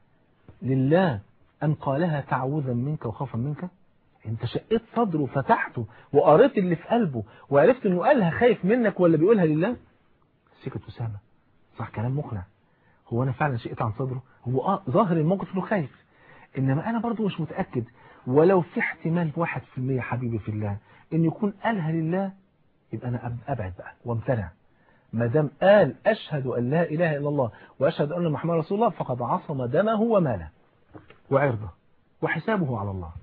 لله أن قالها تعوذا منك وخوفا منك انت شقيت صدره وفتحته وقريت اللي في قلبه وعرفت انه قالها خايف منك ولا بيقولها لله سكت أسامة صح كلام مقنع هو أنا فعلا شقيت عن صدره هو آه ظاهر الموقف انه خايف إنما أنا برضو مش متأكد ولو في احتمال واحد في المية حبيبي في الله إن يكون قالها لله يبقى أنا أبعد بقى وامتنع ما دام قال أشهد أن لا إله إلا الله وأشهد أن محمد رسول الله فقد عصم دمه وماله وعرضه وحسابه على الله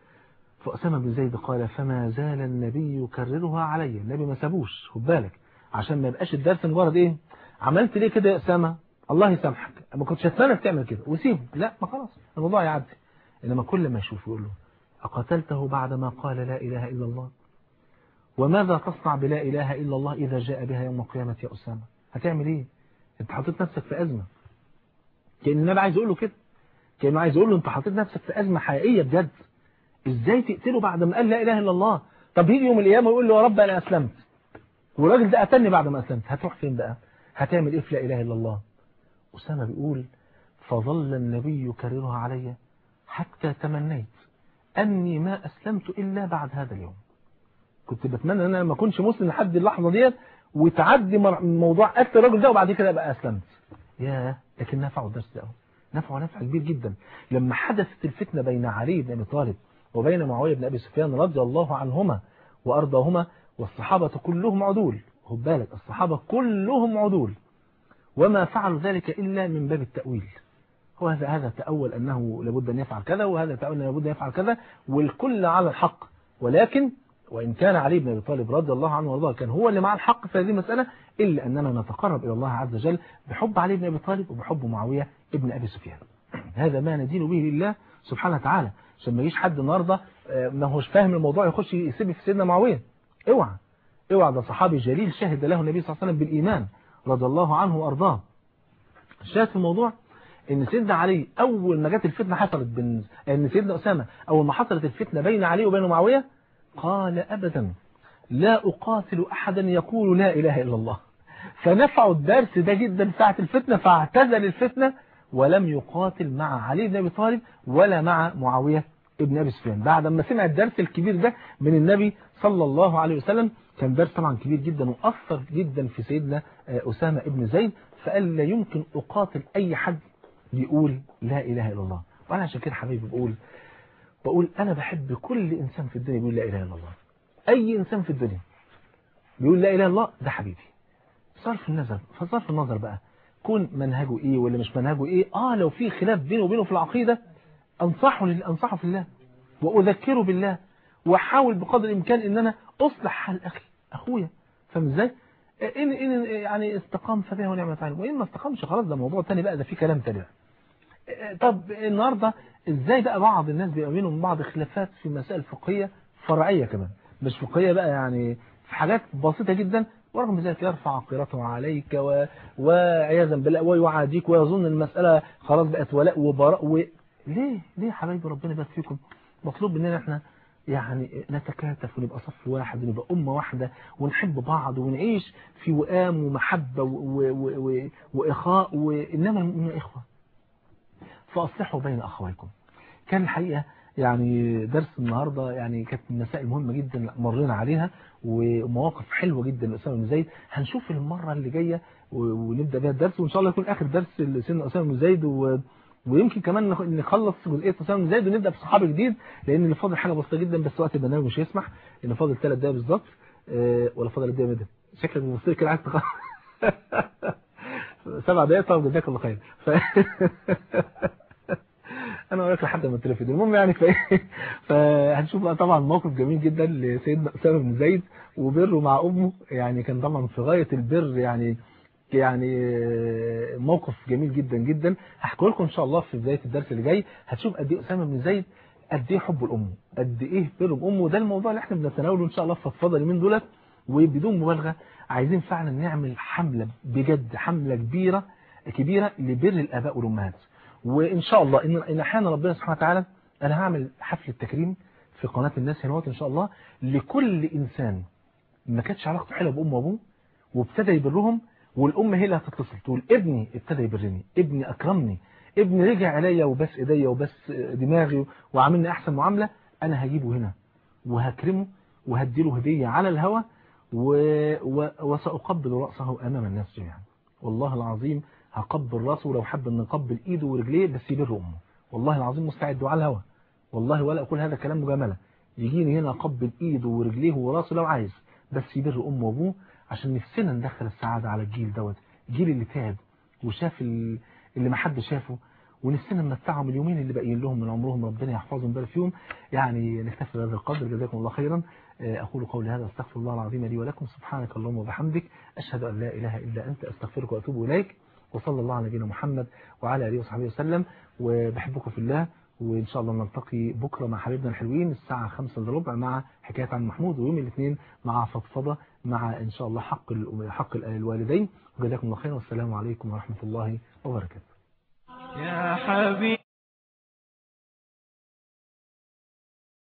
فأسامة بن زيد قال فما زال النبي يكررها علي النبي ما سابوش خد بالك عشان ما يبقاش الدرس مجرد ايه عملت ليه كده يا أسامة الله يسامحك ما كنتش اتمنى تعمل كده وسيبه لا ما خلاص الموضوع يعدي انما كل ما يشوف يقول له أقتلته بعدما قال لا إله إلا الله وماذا تصنع بلا إله إلا الله إذا جاء بها يوم القيامة يا أسامة هتعمل إيه أنت حطيت نفسك في أزمة كأن النبي عايز يقول له كده كأنه عايز يقول له أنت حطيت نفسك في أزمة حقيقية بجد إزاي تقتله بعد ما قال لا إله إلا الله طب يجي يوم القيامة ويقول له يا رب أنا أسلمت والراجل ده قتلني بعد ما أسلمت هتروح فين بقى هتعمل إيه في لا إله إلا الله أسامة بيقول فظل النبي يكررها علي حتى تمنيت أني ما أسلمت إلا بعد هذا اليوم كنت بتمنى ان انا ما اكونش مسلم لحد اللحظه ديت وتعدي موضوع قتل الراجل ده وبعد كده ابقى اسلمت ياه لكن نفعه الدرس ده نفعه نفع كبير جدا لما حدثت الفتنه بين علي بن ابي طالب وبين معاويه بن ابي سفيان رضي الله عنهما وارضاهما والصحابه كلهم عدول خد بالك الصحابه كلهم عدول وما فعلوا ذلك الا من باب التاويل هو هذا هذا تاول انه لابد ان يفعل كذا وهذا تاول انه لابد ان يفعل كذا والكل على الحق ولكن وإن كان علي بن أبي طالب رضي الله عنه وارضاه كان هو اللي مع الحق في هذه المسألة إلا أننا نتقرب إلى الله عز وجل بحب علي بن أبي طالب وبحب معاوية ابن أبي سفيان هذا ما ندين به لله سبحانه وتعالى عشان ما يجيش حد النهارده ما هوش فاهم الموضوع يخش يسيب في سيدنا معاوية اوعى اوعى ده صحابي جليل شهد له النبي صلى الله عليه وسلم بالإيمان رضي الله عنه وأرضاه الشاهد في الموضوع ان سيدنا علي اول ما جت الفتنه حصلت بين ان سيدنا اسامه اول ما حصلت الفتنه بين علي وبين معاويه قال أبدا لا أقاتل أحدا يقول لا إله إلا الله فنفعوا الدرس ده جدا ساعة الفتنة فاعتزل الفتنة ولم يقاتل مع علي بن أبي طالب ولا مع معاوية ابن أبي سفيان بعد ما سمع الدرس الكبير ده من النبي صلى الله عليه وسلم كان درس طبعا كبير جدا وأثر جدا في سيدنا أسامة ابن زيد فقال لا يمكن أقاتل أي حد بيقول لا إله إلا الله وأنا عشان كده حبيبي بقول بقول أنا بحب كل إنسان في الدنيا بيقول لا إله إلا الله أي إنسان في الدنيا بيقول لا إله إلا الله ده حبيبي صرف النظر فصرف النظر بقى كون منهجه إيه ولا مش منهجه إيه آه لو في خلاف بينه وبينه في العقيدة أنصحه أنصحه في الله وأذكره بالله وأحاول بقدر الإمكان إن أنا أصلح حال أخي أخويا فاهم إزاي؟ إن إن يعني استقام فبها ونعمة عليه وإن ما استقامش خلاص ده موضوع تاني بقى ده في كلام تاني بقى. طب النهاردة إزاي بقى بعض الناس بيبقى بينهم بعض خلافات في مسائل فقهية فرعية كمان مش فقهية بقى يعني في حاجات بسيطة جدا ورغم ذلك يرفع قيرته عليك و... وعياذا بالله ويعاديك ويظن المسألة خلاص بقت ولاء وبراء و... ليه ليه يا حبايبي ربنا يبارك فيكم مطلوب مننا احنا يعني نتكاتف ونبقى صف واحد ونبقى أمة واحدة ونحب بعض ونعيش في وئام ومحبة و... و... و... وإخاء وإنما المؤمنون إخوة فأصلحوا بين أخويكم كان الحقيقة يعني درس النهاردة يعني كانت مسائل مهمة جدا مرينا عليها ومواقف حلوة جدا لأسامة بن زيد هنشوف المرة اللي جاية ونبدأ بها الدرس وإن شاء الله يكون آخر درس لسن أسامة بن زيد و... ويمكن كمان نخلص جزئية أسامة بن زيد ونبدأ في صحابي جديد لأن اللي فاضل حاجة بسيطة جدا بس وقت البرنامج مش هيسمح إن فاضل ثلاث دقايق بالظبط أه ولا فاضل قد ايه مدى شكلك بتبص كده عايز تخلص سبع دقايق طب جزاك الله خير ف... انا وراك لحد ما ترفد المهم يعني ف... فهنشوف بقى طبعا موقف جميل جدا لسيدنا اسامه بن زيد وبره مع امه يعني كان طبعا في غايه البر يعني يعني موقف جميل جدا جدا هحكي لكم ان شاء الله في بدايه الدرس اللي جاي هتشوف قد ايه اسامه بن زيد قد ايه حب الام قد ايه بر بامه ده الموضوع اللي احنا بنتناوله ان شاء الله في الفضل اليومين دولت وبدون مبالغه عايزين فعلا نعمل حمله بجد حمله كبيره كبيره لبر الاباء والامهات وإن شاء الله إن, إن أحيانا ربنا سبحانه وتعالى أنا هعمل حفل التكريم في قناة الناس هنوات إن شاء الله لكل إنسان ما كانتش علاقته حلوة بأمه وأبوه وابتدى يبرهم والأم هي اللي هتتصل تقول ابني ابتدى يبرني ابني أكرمني ابني رجع عليا وبس إيديا وبس دماغي وعاملني أحسن معاملة أنا هجيبه هنا وهكرمه وهديله هدية على الهوى و... و... وسأقبل رأسه أمام الناس جميعا والله العظيم هقبل راسه ولو حب ان نقبل ايده ورجليه بس يبر امه والله العظيم مستعد على الهوى والله ولا اقول هذا كلام مجامله يجيني هنا اقبل ايده ورجليه وراسه لو عايز بس يبر امه وابوه عشان نفسنا ندخل السعاده على الجيل دوت الجيل اللي تعب وشاف اللي ما حد شافه ونفسنا نمتعهم اليومين اللي باقيين لهم من عمرهم ربنا يحفظهم ويبارك فيهم يعني نكتفي بهذا القدر جزاكم الله خيرا أقول قولي هذا استغفر الله العظيم لي ولكم سبحانك اللهم وبحمدك أشهد أن لا إله إلا أنت أستغفرك وأتوب إليك وصلى الله على نبينا محمد وعلى آله وصحبه وسلم وبحبكم في الله وإن شاء الله نلتقي بكرة مع حبيبنا الحلوين الساعة 5 الا ربع مع حكاية عن محمود ويوم الاثنين مع فضفضة مع إن شاء الله حق حق الوالدين وجزاكم الله خيرا والسلام عليكم ورحمة الله وبركاته يا حبيبي